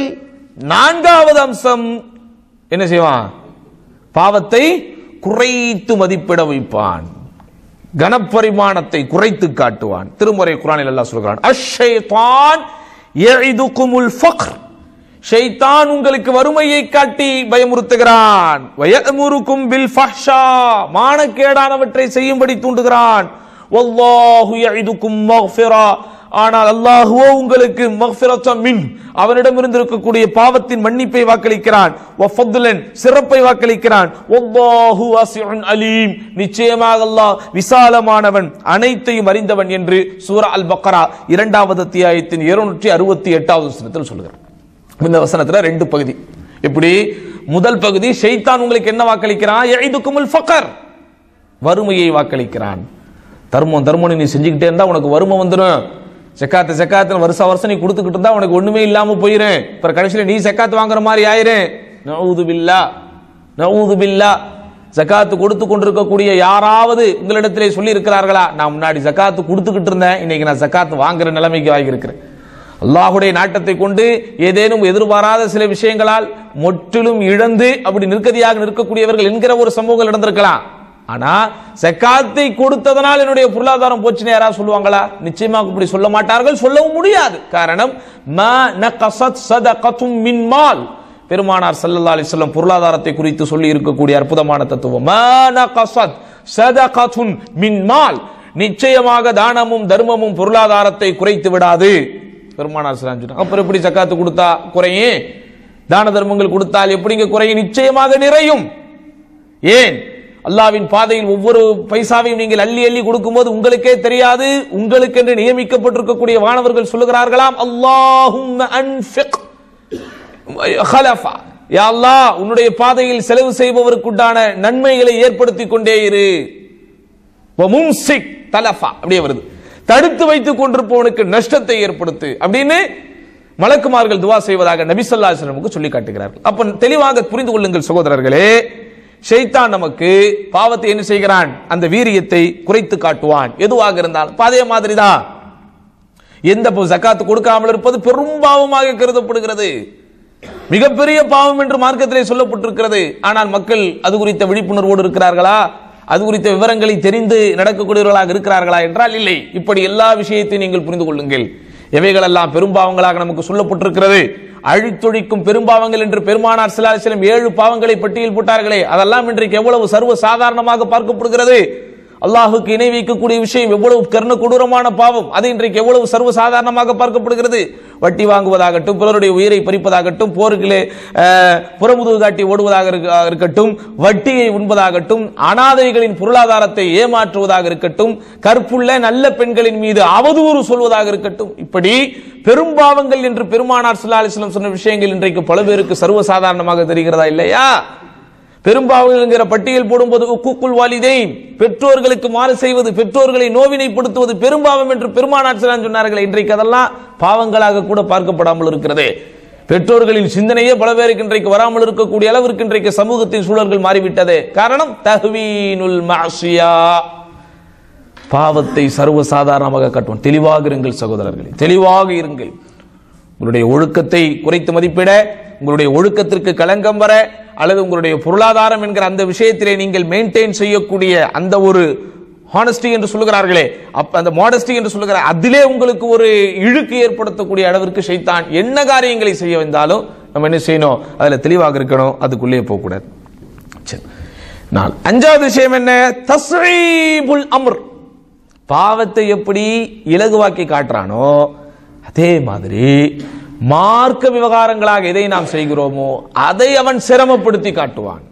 நான்காவது அம்சம் என்ன செய்வான் பாவத்தை குறைத்து மதிப்பிட வைப்பான் கனப்பரிமாணத்தை குறைத்து காட்டுவான் திருமுறை குரானில் அல்லாஹ் சொல்கிறான் அஷ்ஷைத்தான் யஇதுகுமுல் ஃபக்ர் ஷைத்தான் உங்களுக்கு வறுமையை காட்டி பயமுறுத்துகிறான் வயமுருக்கும் பில் ஃபஹ்ஷா மானக்கேடானவற்றை செய்யும்படி தூண்டுகிறான் வல்லாஹு யஇதுக்கும் மக்ஃபிரா ஆனால் அல்லாஹுவோ உங்களுக்கு மக்ஃபிரத்த மின் அவனிடமிருந்து இருக்கக்கூடிய பாவத்தின் மன்னிப்பை வாக்களிக்கிறான் வஃபத்லன் சிறப்பை வாக்களிக்கிறான் வல்லாஹு வாசிஉன் அலீம் நிச்சயமாக அல்லாஹ் விசாலமானவன் அனைத்தையும் அறிந்தவன் என்று சூரா அல் பக்ரா இரண்டாவது அத்தியாயத்தின் இருநூற்றி அறுபத்தி எட்டாவது வசனத்தில் சொல்லுகிறார் இந்த வசனத்துல ரெண்டு பகுதி எப்படி முதல் பகுதி ஷைத்தான் உங்களுக்கு என்ன வாக்களிக்கிறான் எய்துக்குமுல் ஃபக்கர் வறுமையை வாக்களிக்கிறான் தர்மம் தர்மம் நீ செஞ்சுக்கிட்டே இருந்தா உனக்கு வறுமை வந்துடும் செக்காத்து செக்காத்து வருஷம் வருஷம் நீ கொடுத்துக்கிட்டு இருந்தா உனக்கு ஒண்ணுமே இல்லாம போயிரும் அப்புறம் கடைசியில நீ செக்காத்து வாங்குற மாதிரி ஆயிரும் நவுது பில்லா நவுது பில்லா ஜக்காத்து கொடுத்து கொண்டிருக்கக்கூடிய யாராவது உங்களிடத்திலே சொல்லி இருக்கிறார்களா நான் முன்னாடி ஜக்காத்து கொடுத்துக்கிட்டு இருந்தேன் இன்னைக்கு நான் ஜக்காத்து வாங்குற நிலைமைக்கு ஆகியிருக்கிறேன் அல்லாஹுடைய நாட்டத்தை கொண்டு ஏதேனும் எதிர்பாராத சில விஷயங்களால் முற்றிலும் இழந்து அப்படி நிற்கதியாக நிற்கக்கூடியவர்கள் என்கிற ஒரு சமூகம் நடந்திருக்கலாம் ஆனா சக்காத்தை கொடுத்ததனால் என்னுடைய பொருளாதாரம் போச்சுன்னு யாராவது சொல்லுவாங்களா நிச்சயமாக இப்படி சொல்ல மாட்டார்கள் சொல்லவும் முடியாது காரணம் ம நகசத் சதகத்தும் மின் மால் பெருமானார் ஸல்லல்லாஹு அலைஹி வஸல்லம் பொருளாதாரத்தை குறித்து சொல்லி இருக்கக்கூடிய அற்புதமான தத்துவம் ம நகசத் சதகத்துன் மின் மால் நிச்சயமாக தானமும் தர்மமும் பொருளாதாரத்தை குறைத்து விடாது பெருமானார் ஸல்லல்லாஹு அலைஹி அப்புறம் எப்படி ஜக்காத்து கொடுத்தா குறையும் தான தர்மங்கள் கொடுத்தால் எப்படிங்க குறையும் நிச்சயமாக நிறையும் ஏன் அல்லாவின் பாதையில் ஒவ்வொரு பைசாவையும் நீங்கள் அள்ளி அள்ளி கொடுக்கும்போது உங்களுக்கே தெரியாது உங்களுக்கென்று நியமிக்கப்பட்டிருக்கக்கூடிய வானவர்கள் சொல்லுகிறார்களாம் அல்லாஹும் அன்ஃபிக் ஹலஃபா யா அல்லாஹ் உன்னுடைய பாதையில் செலவு செய்பவருக்குண்டான நன்மைகளை ஏற்படுத்தி கொண்டே இரு மும்சிக் தலஃபா அப்படியே வருது தடுத்து வைத்துக் கொண்டிருப்பவனுக்கு நஷ்டத்தை ஏற்படுத்து அப்படின்னு மலக்குமார்கள் துவா செய்வதாக நபி ஸல்லல்லாஹு அலைஹி வஸல்லம் சொல்லி காட்டுகிறார்கள் அப்ப தெளிவாக புரிந்து கொள்ளுங்கள் சகோதரர்களே ஷைத்தான் நமக்கு பாவத்தை என்ன செய்கிறான் அந்த வீரியத்தை குறைத்து காட்டுவான் எதுவாக இருந்தாலும் இப்ப அதே மாதிரிதான் எந்த பொ- ஜக்காத்து கொடுக்காமல் இருப்பது பெரும் பாவமாக கருதப்படுகிறது மிகப்பெரிய பாவம் என்று மார்க்கத்திலே சொல்லப்பட்டிருக்கிறது ஆனால் மக்கள் அது குறித்த விழிப்புணர்வோடு இருக்கிறார்களா அது குறித்த விவரங்களை தெரிந்து நடக்கக்கூடியவர்களாக இருக்கிறார்களா என்றால் இல்லை இப்படி எல்லா விஷயத்தையும் நீங்கள் புரிந்து கொள்ளுங்கள் எவைகளெல்லாம் பெரும்பாவங்களாக நமக்கு சொல்லப்பட்டிருக்கிறது அழித்தொழிக்கும் பெரும்பாவங்கள் என்று பெருமானார் சிலாசிலம் ஏழு பாவங்களை பட்டியல் போட்டார்களே அதெல்லாம் இன்றைக்கு எவ்வளவு சர்வ சாதாரணமாக பார்க்கப்படுகிறது அல்லாஹுக்கு இணை வைக்கக்கூடிய விஷயம் எவ்வளவு கர்ண கொடூரமான பாவம் அது இன்றைக்கு எவ்வளவு சர்வ சாதாரணமாக பார்க்கப்படுகிறது வட்டி வாங்குவதாகட்டும் பிறருடைய உயிரை பறிப்பதாகட்டும் போருக்கிலே அஹ், புறமுதுகு காட்டி ஓடுவதாக இருக்க- இருக்கட்டும் வட்டியை உண்பதாகட்டும் அனாதைகளின் பொருளாதாரத்தை ஏமாற்றுவதாக இருக்கட்டும் கற்புள்ள நல்ல பெண்களின் மீது அவதூறு சொல்வதாக இருக்கட்டும் இப்படி பெரும்பாவங்கள் என்று பெருமானார் ஸல்லல்லாஹு அலைஹி வஸல்லம் சொன்ன விஷயங்கள் இன்றைக்கு பல பேருக்கு சர்வ சாதாரணமாக தெரிகிறதா இல்லையா பெரும்பாவங்கள் என்கிற பட்டியல் போடும்போது உக்குக்குள் வாலிதைன் பெற்றோர்களுக்கு மாறு செய்வது பெற்றோர்களை நோவினைப்படுத்துவது பெரும்பாவம் என்று பெருமானார் ஸல்லல்லாஹு சொன்னார்கள் இன்றைக்கு அதெல்லாம் பாவங்களாக கூட பார்க்கப்படாமல் இருக்கிறது பெற்றோர்களின் சிந்தனையே பல பேருக்கு இன்றைக்கு வராமல் இருக்கக்கூடிய அளவிற்கு இன்றைக்கு சமூகத்தின் சூழல்கள் மாறிவிட்டது காரணம் தஹ்வீனுல் மாசியா பாவத்தை சர்வ சாதாரணமாக காட்டுவோம் தெளிவாக இருங்கள் சகோதரர்களே தெளிவாக இருங்கள் உங்களுடைய ஒழுக்கத்தை குறைத்து மதிப்பிட உங்களுடைய ஒழுக்கத்திற்கு களங்கம் வர அல்லது உங்களுடைய பொருளாதாரம் என்கிற அந்த விஷயத்திலே நீங்கள் மெயின்டைன் செய்யக்கூடிய அந்த ஒரு ஹானஸ்டி என்று சொல்லுகிறார்களே அப்ப அந்த மாடஸ்டி என்று சொல்லுகிற அதிலே உங்களுக்கு ஒரு இழுக்கு ஏற்படுத்தக்கூடிய அளவிற்கு ஷைத்தான் என்ன காரியங்களை செய்ய வந்தாலும் நம்ம என்ன செய்யணும் அதுல தெளிவாக இருக்கணும் அதுக்குள்ளே போகக்கூடாது சரி நாள் அஞ்சாவது விஷயம் என்ன தஸ்ரீபுல் அம்ர் பாவத்தை எப்படி இலகுவாக்கி காட்டுறானோ அதே மாதிரி மார்க்க விவகாரங்களாக எதை நாம் செய்கிறோமோ அதை அவன் சிரமப்படுத்தி காட்டுவான்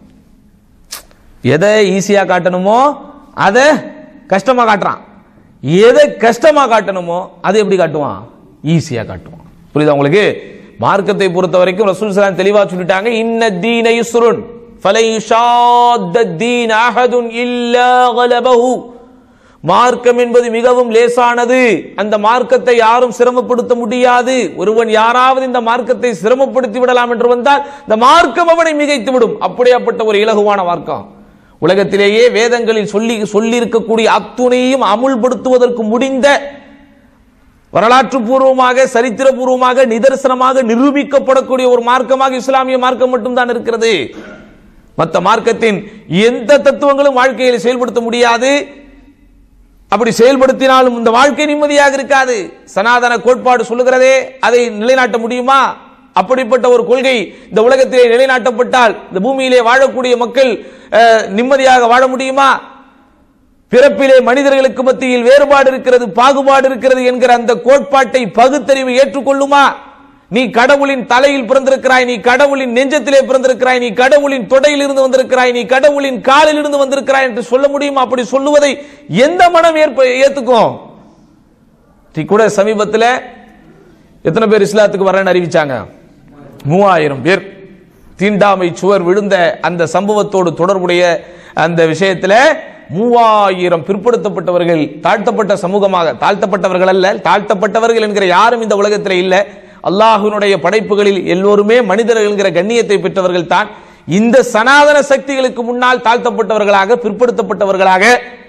எதை ஈஸியா காட்டணுமோ அதை கஷ்டமா காட்டுறான் எதை கஷ்டமா காட்டணுமோ அதை எப்படி காட்டுவான் ஈஸியா காட்டுவான் புரியுதா உங்களுக்கு மார்க்கத்தை பொறுத்த வரைக்கும் ரசூல் ஸல்லல்லாஹு தெளிவா சொல்லிட்டாங்க இன்ன தீன யுஸ்ருன் ஃபலை யுஷாத்த தீன் அஹதுன் இல்லா கலபஹு மார்க்கம் என்பது மிகவும் லேசானது அந்த மார்க்கத்தை யாரும் சிரமப்படுத்த முடியாது ஒருவன் யாராவது இந்த மார்க்கத்தை சிரமப்படுத்தி விடலாம் என்று வந்தால் இந்த மார்க்கம் அவனை மிகைத்து விடும் அப்படியாப்பட்ட ஒரு இலகுவான மார்க்கம் உலகத்திலேயே வேதங்களில் சொல்லி சொல்லி இருக்கக்கூடிய அத்துணையும் அமுல்படுத்துவதற்கு முடிந்த வரலாற்று பூர்வமாக சரித்திர பூர்வமாக நிதர்சனமாக நிரூபிக்கப்படக்கூடிய ஒரு மார்க்கமாக இஸ்லாமிய மார்க்கம் மட்டும்தான் இருக்கிறது மற்ற மார்க்கத்தின் எந்த தத்துவங்களும் வாழ்க்கையில் செயல்படுத்த முடியாது அப்படி செயல்படுத்தினாலும் இந்த வாழ்க்கை நிம்மதியாக இருக்காது சனாதன கோட்பாடு சொல்லுகிறதே அதை நிலைநாட்ட முடியுமா அப்படிப்பட்ட ஒரு கொள்கை இந்த உலகத்திலே நிலைநாட்டப்பட்டால் இந்த பூமியிலே வாழக்கூடிய மக்கள் அஹ், நிம்மதியாக வாழ முடியுமா பிறப்பிலே மனிதர்களுக்கு மத்தியில் வேறுபாடு இருக்கிறது பாகுபாடு இருக்கிறது என்கிற அந்த கோட்பாட்டை பகுத்தறிவு ஏற்றுக்கொள்ளுமா நீ கடவுளின் தலையில் பிறந்திருக்கிறாய் நீ கடவுளின் நெஞ்சத்திலே பிறந்திருக்கிறாய் நீ கடவுளின் தொடையில் இருந்து வந்திருக்கிறாய் நீ கடவுளின் காலில் இருந்து வந்திருக்கிறாய் என்று சொல்ல முடியுமா அப்படி சொல்லுவதை எந்த மனம் ஏற்ப ஏத்துக்கும் நீ கூட சமீபத்தில் எத்தனை பேர் இஸ்லாத்துக்கு வரேன்னு அறிவிச்சாங்க மூவாயிரம் பேர் தீண்டாமை சுவர் விழுந்த அந்த சம்பவத்தோடு தொடர்புடைய அந்த விஷயத்துல மூவாயிரம் பிற்படுத்தப்பட்டவர்கள் தாழ்த்தப்பட்ட சமூகமாக தாழ்த்தப்பட்டவர்கள் அல்ல தாழ்த்தப்பட்டவர்கள் என்கிற யாரும் இந்த உலகத்தில் இல்ல அல்லாஹ்வினுடைய படைப்புகளில் எல்லோருமே மனிதர்கள் என்கிற கண்ணியத்தை பெற்றவர்கள் தான் இந்த சனாதன சக்திகளுக்கு முன்னால் தாழ்த்தப்பட்டவர்களாக பிற்படுத்தப்பட்டவர்களாக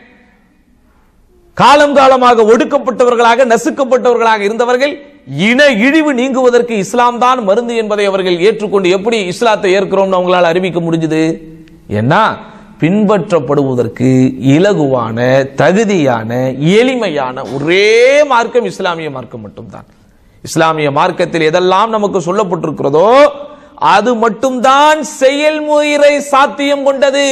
காலம் காலமாக ஒடுக்கப்பட்டவர்களாக நசுக்கப்பட்டவர்களாக இருந்தவர்கள் இன இழிவு நீங்குவதற்கு இஸ்லாம் தான் மருந்து என்பதை அவர்கள் ஏற்றுக்கொண்டு எப்படி இஸ்லாத்தை ஏற்கிறோம்னு அவங்களால அறிவிக்க முடிஞ்சது ஏன்னா பின்பற்றப்படுவதற்கு இலகுவான தகுதியான எளிமையான ஒரே மார்க்கம் இஸ்லாமிய மார்க்கம் மட்டும்தான் இஸ்லாமிய மார்க்கத்தில் எதெல்லாம் நமக்கு சொல்லப்பட்டிருக்கிறதோ அது மட்டும்தான் செயல்முறை சாத்தியம் கொண்டது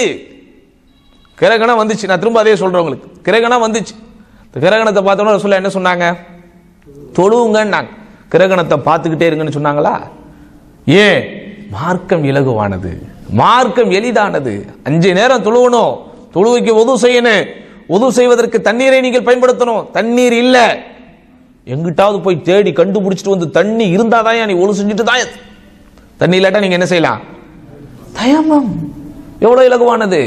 கிரகணம் வந்துச்சு நான் திரும்ப அதே சொல்றேன் உங்களுக்கு கிரகணம் வந்துச்சு இந்த கிரகணத்தை பார்த்தோன்னா சொல்ல என்ன சொன்னாங்க தொழுவுங்கன்னாங்க கிரகணத்தை பார்த்துக்கிட்டே இருங்கன்னு சொன்னாங்களா ஏன் மார்க்கம் இலகுவானது மார்க்கம் எளிதானது அஞ்சு நேரம் தொழுவணும் தொழுவைக்கு உதவு செய்யணும் உதவு செய்வதற்கு தண்ணீரை நீங்கள் பயன்படுத்தணும் தண்ணீர் இல்ல எங்கிட்டாவது போய் தேடி கண்டுபிடிச்சிட்டு வந்து தண்ணி இருந்தாதான் நீ ஒழு செஞ்சுட்டு தான் தண்ணி இல்லாட்டா நீங்க என்ன செய்யலாம் தயமம் எவ்வளவு இலகுவானது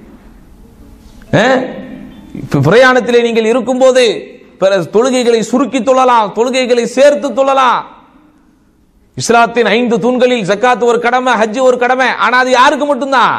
அஹ்? இப்ப பிரயாணத்திலே நீங்கள் இருக்கும்போது பிற தொழுகைகளை சுருக்கி தொழலாம் தொழுகைகளை சேர்த்து தொழலாம் இஸ்லாத்தின் ஐந்து தூண்களில் ஜக்காத் ஒரு கடமை ஹஜ் ஒரு கடமை ஆனா அது யாருக்கு மட்டும்தான்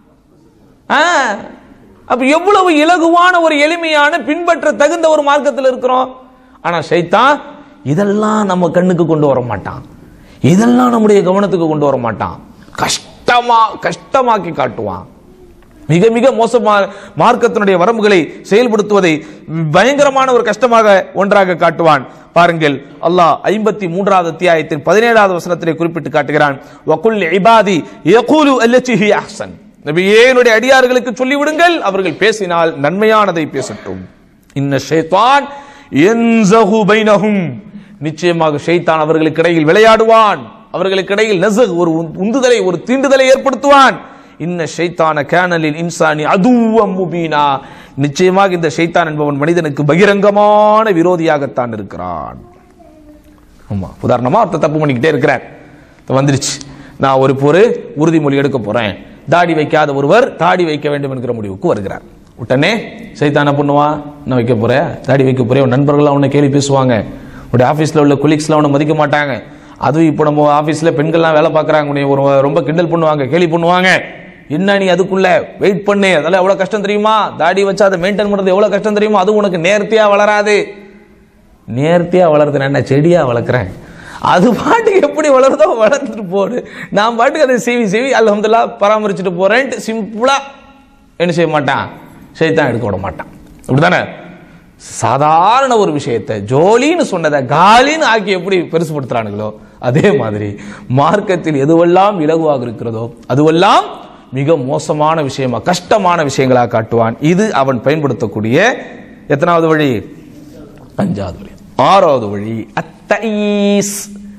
ஆ, அப்ப எவ்வளவு இலகுவான ஒரு எளிமையான பின்பற்ற தகுந்த ஒரு மார்க்கத்தில் இருக்கிறோம் ஆனா ஷைத்தான் இதெல்லாம் நம்ம கண்ணுக்கு கொண்டு வர மாட்டான் இதெல்லாம் நம்முடைய கவனத்துக்கு கொண்டு வர மாட்டான் கஷ்டமா கஷ்டமாக்கி காட்டுவான் மிக மிக மோசமான மார்க்கத்தினுடைய வரம்புகளை செயல்படுத்துவதை பயங்கரமான ஒரு கஷ்டமாக ஒன்றாக காட்டுவான் பாருங்கள் அல்லாஹ் ஐம்பத்தி மூன்றாவது அத்தியாயத்தின் பதினேழாவது வசனத்திலே குறிப்பிட்டு காட்டுகிறான் வகுல் இபாதி யகூலு அல்லத்தி ஹி அஹ்சன் நபியே என்னுடைய அடியார்களுக்கு சொல்லிவிடுங்கள் அவர்கள் பேசினால் நன்மையானதை பேசட்டும் இன்ன ஷைத்தான் யன்ஸஹு பைனஹும் நிச்சயமாக ஷைத்தான் அவர்களுக்கு இடையில் விளையாடுவான் அவர்களுக்கு இடையில் நஸக் ஒரு உந்துதலை ஒரு தீண்டுதலை ஏற்படுத்துவான் இன்ன ஷைத்தான கேனலில் இன்சானி அதுவம் முபீனா நிச்சயமாக இந்த ஷைத்தான் என்பவன் மனிதனுக்கு பகிரங்கமான விரோதியாகத்தான் இருக்கிறான் ஆமா உதாரணமா ஒருத்தர் தப்பு பண்ணிக்கிட்டே இருக்கிறார் இப்ப வந்துருச்சு நான் ஒரு ஒரு உறுதிமொழி எடுக்க போறேன் தாடி வைக்காத ஒருவர் தாடி வைக்க வேண்டும் என்கிற முடிவுக்கு வருகிறார் உடனே சைத்தான பண்ணுவா நான் வைக்க போறேன் தாடி வைக்க போறேன் உன் நண்பர்கள் அவனை கேள்வி பேசுவாங்க உடைய ஆபீஸ்ல உள்ள கொலீக்ஸ்லாம் அவனை மதிக்க மாட்டாங்க அதுவும் இப்போ நம்ம ஆபீஸ்ல பெண்கள்லாம் வேலை பார்க்கறாங்க உன்னை ஒரு ரொம்ப கிண்டல் பண்ணுவாங்க கேலி பண்ணுவாங்க என்ன நீ அதுக்குள்ள வெயிட் பண்ணு அதெல்லாம் எவ்வளவு கஷ்டம் தெரியுமா தாடி வச்சு அதை மெயின்டைன் பண்றது எவ்வளவு கஷ்டம் தெரியுமா அது உனக்கு நேர்த்தியா வளராது நேர்த்தியா வளருது நான் என்ன செடியா வளர்க்குறேன் அது பாட்டுக்கு எப்படி வளருதோ வளர்த்துட்டு போடு நான் பாட்டுக்கு அதை சீவி சீவி அல்ஹம்துலில்லாஹ் பராமரிச்சுட்டு போறேன்ட்டு சிம்பிளா என்ன செய்ய மாட்டான் செய்தான் எடுக்க விட மாட்டான் அப்படிதானே சாதாரண ஒரு விஷயத்தை ஜோலின்னு சொன்னதை காலின்னு ஆக்கி எப்படி பெருசுபடுத்துறானுங்களோ அதே மாதிரி மார்க்கத்தில் எதுவெல்லாம் இலகுவாக இருக்கிறதோ அதுவெல்லாம் மிக மோசமான விஷயமா கஷ்டமான விஷயங்களாக காட்டுவான் இது அவன் பயன்படுத்தக்கூடிய எத்தனாவது வழி அஞ்சாவது வழி ஆறாவது வழி அத்தைஸ்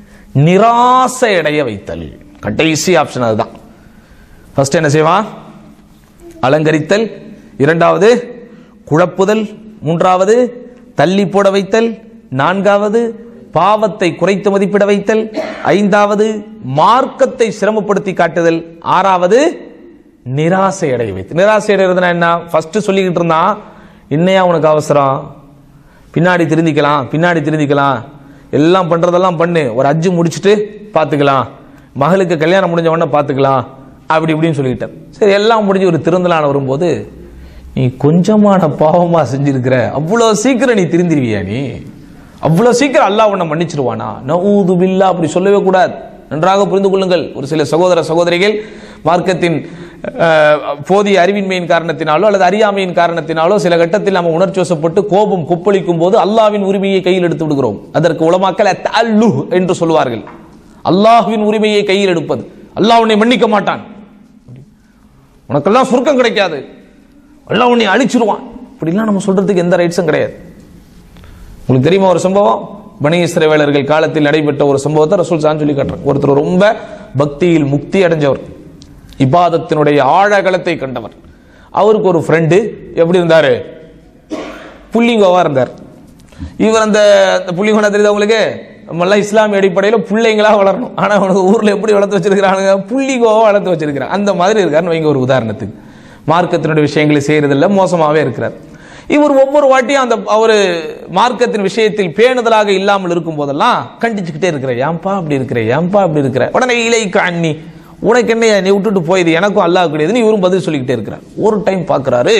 நிராசை அடைய வைத்தல் கடைசி ஆப்ஷன் அதுதான் ஃபர்ஸ்ட் என்ன செய்வான் அலங்கரித்தல் இரண்டாவது குழப்புதல் மூன்றாவது தள்ளி போட வைத்தல் நான்காவது பாவத்தை குறைத்து மதிப்பிட வைத்தல் ஐந்தாவது மார்க்கத்தை சிரமப்படுத்தி காட்டுதல் ஆறாவது நிராசை அடைய வைத்து நிராசை அடைறதுனா என்ன ஃபர்ஸ்ட் சொல்லிக்கிட்டு இருந்தான் இன்னையா உனக்கு அவசரம் பின்னாடி திருந்திக்கலாம் பின்னாடி திருந்திக்கலாம் எல்லாம் பண்றதெல்லாம் பண்ணு ஒரு அஜ்ஜு முடிச்சுட்டு பார்த்துக்கலாம் மகளுக்கு கல்யாணம் முடிஞ்ச உடனே பார்த்துக்கலாம் அப்படி இப்படின்னு சொல்லிக்கிட்டேன் சரி எல்லாம் முடிஞ்சு ஒரு திருந்தலான வரும்போது நீ கொஞ்சமான பாவமா செஞ்சிருக்கிற அவ்வளோ சீக்கிரம் நீ திருந்திருவியா நீ அவ்வளவு சீக்கிரம் அல்லாஹ் உன்னை மன்னிச்சிருவானா நஊது பில்லா அப்படி சொல்லவே கூடாது நன்றாக புரிந்து கொள்ளுங்கள் ஒரு சில சகோதர சகோதரிகள் மார்க்கத்தின் அஹ், போதிய அறிவின்மையின் காரணத்தினாலோ அல்லது அறியாமையின் காரணத்தினாலோ சில கட்டத்தில் நம்ம உணர்ச்சி வசப்பட்டு கோபம் கொப்பளிக்கும் போது அல்லாஹ்வின் உரிமையை கையில் எடுத்து விடுகிறோம் அதற்கு உலமாக்கல் அல்லு என்று சொல்வார்கள் அல்லாஹ்வின் உரிமையை கையில் எடுப்பது அல்லாஹ் உன்னை மன்னிக்க மாட்டான் உனக்கெல்லாம் சுருக்கம் கிடைக்காது அல்லாஹ் உன்னை அழிச்சிருவான் இப்படிலாம் நம்ம சொல்றதுக்கு எந்த ரைட்ஸும் கிடையாது உங்களுக்கு தெரியுமா ஒரு சம்பவம் பனி இஸ்ரவேலர்கள் காலத்தில் நடைபெற்ற ஒரு சம்பவத்தை ரசூல் சான் சொல்லி காட்டுறாங்க ஒருத்தர் ரொம்ப பக்தியில் முக்தி அடைஞ்சவர் இபாதத்தினுடைய ஆழகலத்தை கண்டவர் அவருக்கு ஒரு ஃப்ரெண்டு எப்படி இருந்தாரு புள்ளிங்கோவா இருந்தார் இவர் அந்த அந்த புள்ளிங்கோனா தெரியுது உங்களுக்கு நம்மளாம் இஸ்லாமிய அடிப்படையில் பிள்ளைங்களா வளரணும் ஆனா அவனுக்கு ஊர்ல எப்படி வளர்த்து வச்சிருக்கிறானுங்க புள்ளிங்கோவா வளர்த்து வச்சிருக்கிறான் அந்த மாதிரி இருக்காருன்னு வைங்க ஒரு உதாரணத்துக்கு மார்க்கத்தினுடைய விஷயங்களை செய்யறதில்ல மோசமாவே இருக்கிறார் இவர் ஒவ்வொரு வாட்டியும் அந்த அவர் மார்க்கத்தின் விஷயத்தில் பேணுதலாக இல்லாமல் இருக்கும் போதெல்லாம் கண்டிச்சுக்கிட்டே இருக்கிற ஏன்பா அப்படி இருக்கிற ஏன்பா அப்படி இருக்கிற உடனே இலை காணி உனக்கு என்ன நீ விட்டுட்டு போயிது எனக்கும் அல்லாஹ் கிடையாதுன்னு இவரும் பதில் சொல்லிக்கிட்டே இருக்கிறார் ஒரு டைம் பார்க்கறாரு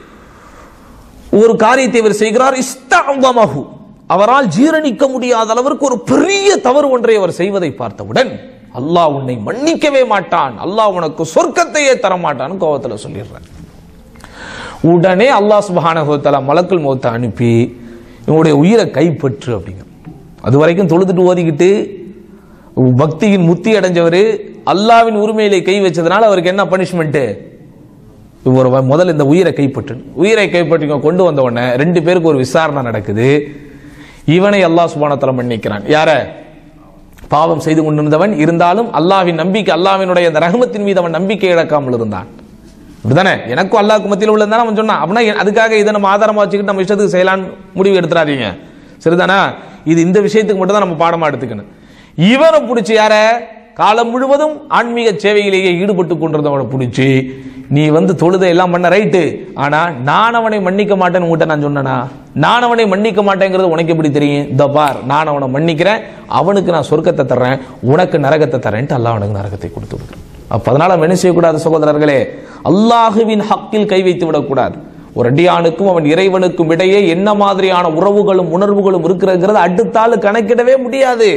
ஒரு காரியத்தை இவர் செய்கிறார் இஸ்தாமஹு அவரால் ஜீரணிக்க முடியாத அளவிற்கு ஒரு பெரிய தவறு ஒன்றை அவர் செய்வதை பார்த்தவுடன் அல்லாஹ் உன்னை மன்னிக்கவே மாட்டான் அல்லாஹ் உனக்கு சொர்க்கத்தையே தர மாட்டான்னு கோபத்துல சொல்லிடுறார் உடனே அல்லாஹ் சுப்ஹானஹு வ தஆலா மலக்குல் மௌத்தை அனுப்பி இவனுடைய உயிரை கைப்பற்று அப்படிங்க அது வரைக்கும் தொழுதுட்டு ஓதிக்கிட்டு பக்தியின் முத்தி அடைஞ்சவர் அல்லாவின் உரிமையிலே கை வச்சதுனால அவருக்கு என்ன பனிஷ்மெண்ட் இவர் வ- முதல்ல இந்த உயிரை கைப்பற்று உயிரை கைப்பற்றி கொண்டு வந்த உடனே ரெண்டு பேருக்கு ஒரு விசாரணை நடக்குது இவனை அல்லாஹ் சுபானத்தல மன்னிக்கிறான் யார பாவம் செய்து கொண்டிருந்தவன் இருந்தாலும் அல்லாஹ்வின் நம்பிக்கை அல்லாஹ்வினுடைய அந்த ரஹமத்தின் மீது அவன் நம்பிக்கை இழக்காமல் இருந்தான் இப்படிதானே எனக்கும் அல்லாஹ்க்கு மத்தியில் உள்ளதுதானே அவன் சொன்னான் அப்படின்னா எ- அதுக்காக இதை நம்ம ஆதாரமா வச்சுக்கிட்டு நம்ம இஷ்டத்துக்கு செய்யலான்னு முடிவு எடுத்துறாதீங்க சரிதானா இது இந்த விஷயத்துக்கு மட்டும் தான் நம்ம பாடமா எடுத்துக்கணும் இவனை பிடிச்சி யார காலம் முழுவதும் ஆன்மீக சேவையிலேயே ஈடுபட்டு கொண்டிருந்தவனை பிடிச்சி நீ வந்து தொழுதை எல்லாம் பண்ண ரைட்டு ஆனா நான் அவனை மன்னிக்க மாட்டேன்னு உங்ககிட்ட நான் சொன்னனா நான் அவனை மன்னிக்க மாட்டேங்கிறது உனக்கு எப்படி தெரியும் இந்த பார் நான் அவனை மன்னிக்கிறேன் அவனுக்கு நான் சொர்க்கத்தை தர்றேன் உனக்கு நரகத்தை தரேன்ட்டு அல்லாஹ் அவனுக்கு நரகத்தை கொடுத்து விடுக்கிறேன் அப்ப அதனால நம்ம என்ன செய்யக்கூடாது சகோதரர்களே அல்லாஹுவின் ஹக்கில் கை வைத்து விடக்கூடாது ஒரு அடியானுக்கும் அவன் இறைவனுக்கும் இடையே என்ன மாதிரியான உறவுகளும் உணர்வுகளும் இருக்கிறதுங்கிறது அடுத்தாள் கணக்கிடவே முடியாது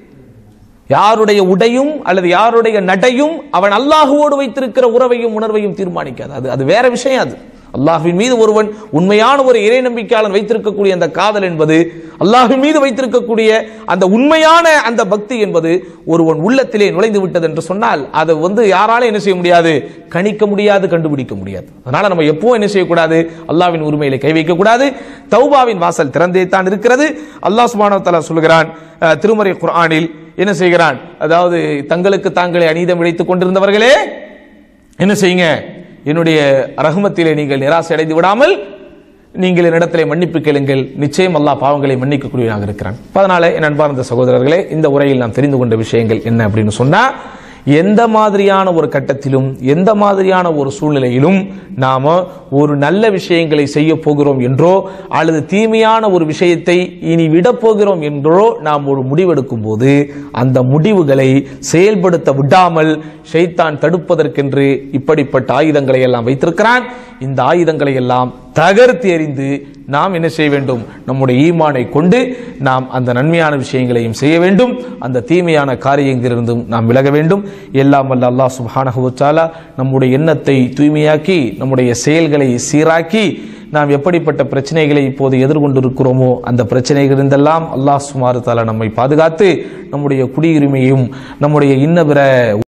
யாருடைய உடையும் அல்லது யாருடைய நடையும் அவன் அல்லாஹுவோடு வைத்திருக்கிற உறவையும் உணர்வையும் தீர்மானிக்காது அது அது வேற விஷயம் அது அல்லாஹ்வின் மீது ஒருவன் உண்மையான ஒரு இறை நம்பிக்கையாளன் வைத்திருக்கக்கூடிய அந்த காதல் என்பது அல்லாஹ்வின் மீது வைத்திருக்கக்கூடிய அந்த உண்மையான அந்த பக்தி என்பது ஒருவன் உள்ளத்திலே நுழைந்து விட்டது என்று சொன்னால் அதை வந்து யாராலும் என்ன செய்ய முடியாது கணிக்க முடியாது கண்டுபிடிக்க முடியாது அதனால நம்ம எப்பவும் என்ன செய்யக்கூடாது அல்லாஹ்வின் உரிமையிலே கை வைக்க கூடாது தௌபாவின் வாசல் திறந்தே தான் இருக்கிறது அல்லாஹ் சுப்ஹானஹு வ தஆலா சொல்கிறான் அஹ், திருமறை குர்ஆனில் என்ன செய்கிறான் அதாவது தங்களுக்கு தாங்களே அநீதம் இழைத்துக் கொண்டிருந்தவர்களே என்ன செய்யுங்க என்னுடைய ரஹமத்திலே நீங்கள் நிராசை அடைந்து விடாமல் நீங்கள் என்னிடத்திலே மன்னிப்பு கேளுங்கள் நிச்சயம் அல்லாஹ் பாவங்களை மன்னிக்கக்கூடியவனாக இருக்கிறான் அப்ப அதனால என் அன்பார்ந்த சகோதரர்களே இந்த உரையில் நாம் தெரிந்து கொண்ட விஷயங்கள் என்ன அப்படின்னு சொன்னா எந்த மாதிரியான ஒரு கட்டத்திலும் எந்த மாதிரியான ஒரு சூழ்நிலையிலும் நாம ஒரு நல்ல விஷயங்களை செய்ய போகிறோம் என்றோ அல்லது தீமையான ஒரு விஷயத்தை இனி விடப் போகிறோம் என்றோ நாம் ஒரு முடிவெடுக்கும் போது அந்த முடிவுகளை செயல்படுத்த விடாமல் ஷைத்தான் தடுப்பதற்கென்று இப்படிப்பட்ட ஆயுதங்களை எல்லாம் வைத்திருக்கிறான் இந்த ஆயுதங்களை எல்லாம் தகர்த்து எறிந்து நாம் என்ன செய்ய வேண்டும் நம்முடைய ஈமானை கொண்டு நாம் அந்த நன்மையான விஷயங்களையும் செய்ய வேண்டும் அந்த தீமையான காரியங்களிலிருந்தும் நாம் விலக வேண்டும் எல்லாம் வல்ல அல்லாஹ் சுப்ஹானஹு வ தஆலா நம்முடைய எண்ணத்தை தூய்மையாக்கி நம்முடைய செயல்களை சீராக்கி நாம் எப்படிப்பட்ட பிரச்சனைகளை இப்போது எதிர்கொண்டிருக்கிறோமோ அந்த பிரச்சனைகளிருந்தெல்லாம் அல்லாஹ் சுமாறு தாலா நம்மை பாதுகாத்து நம்முடைய குடியுரிமையும் நம்முடைய இன்ன பிற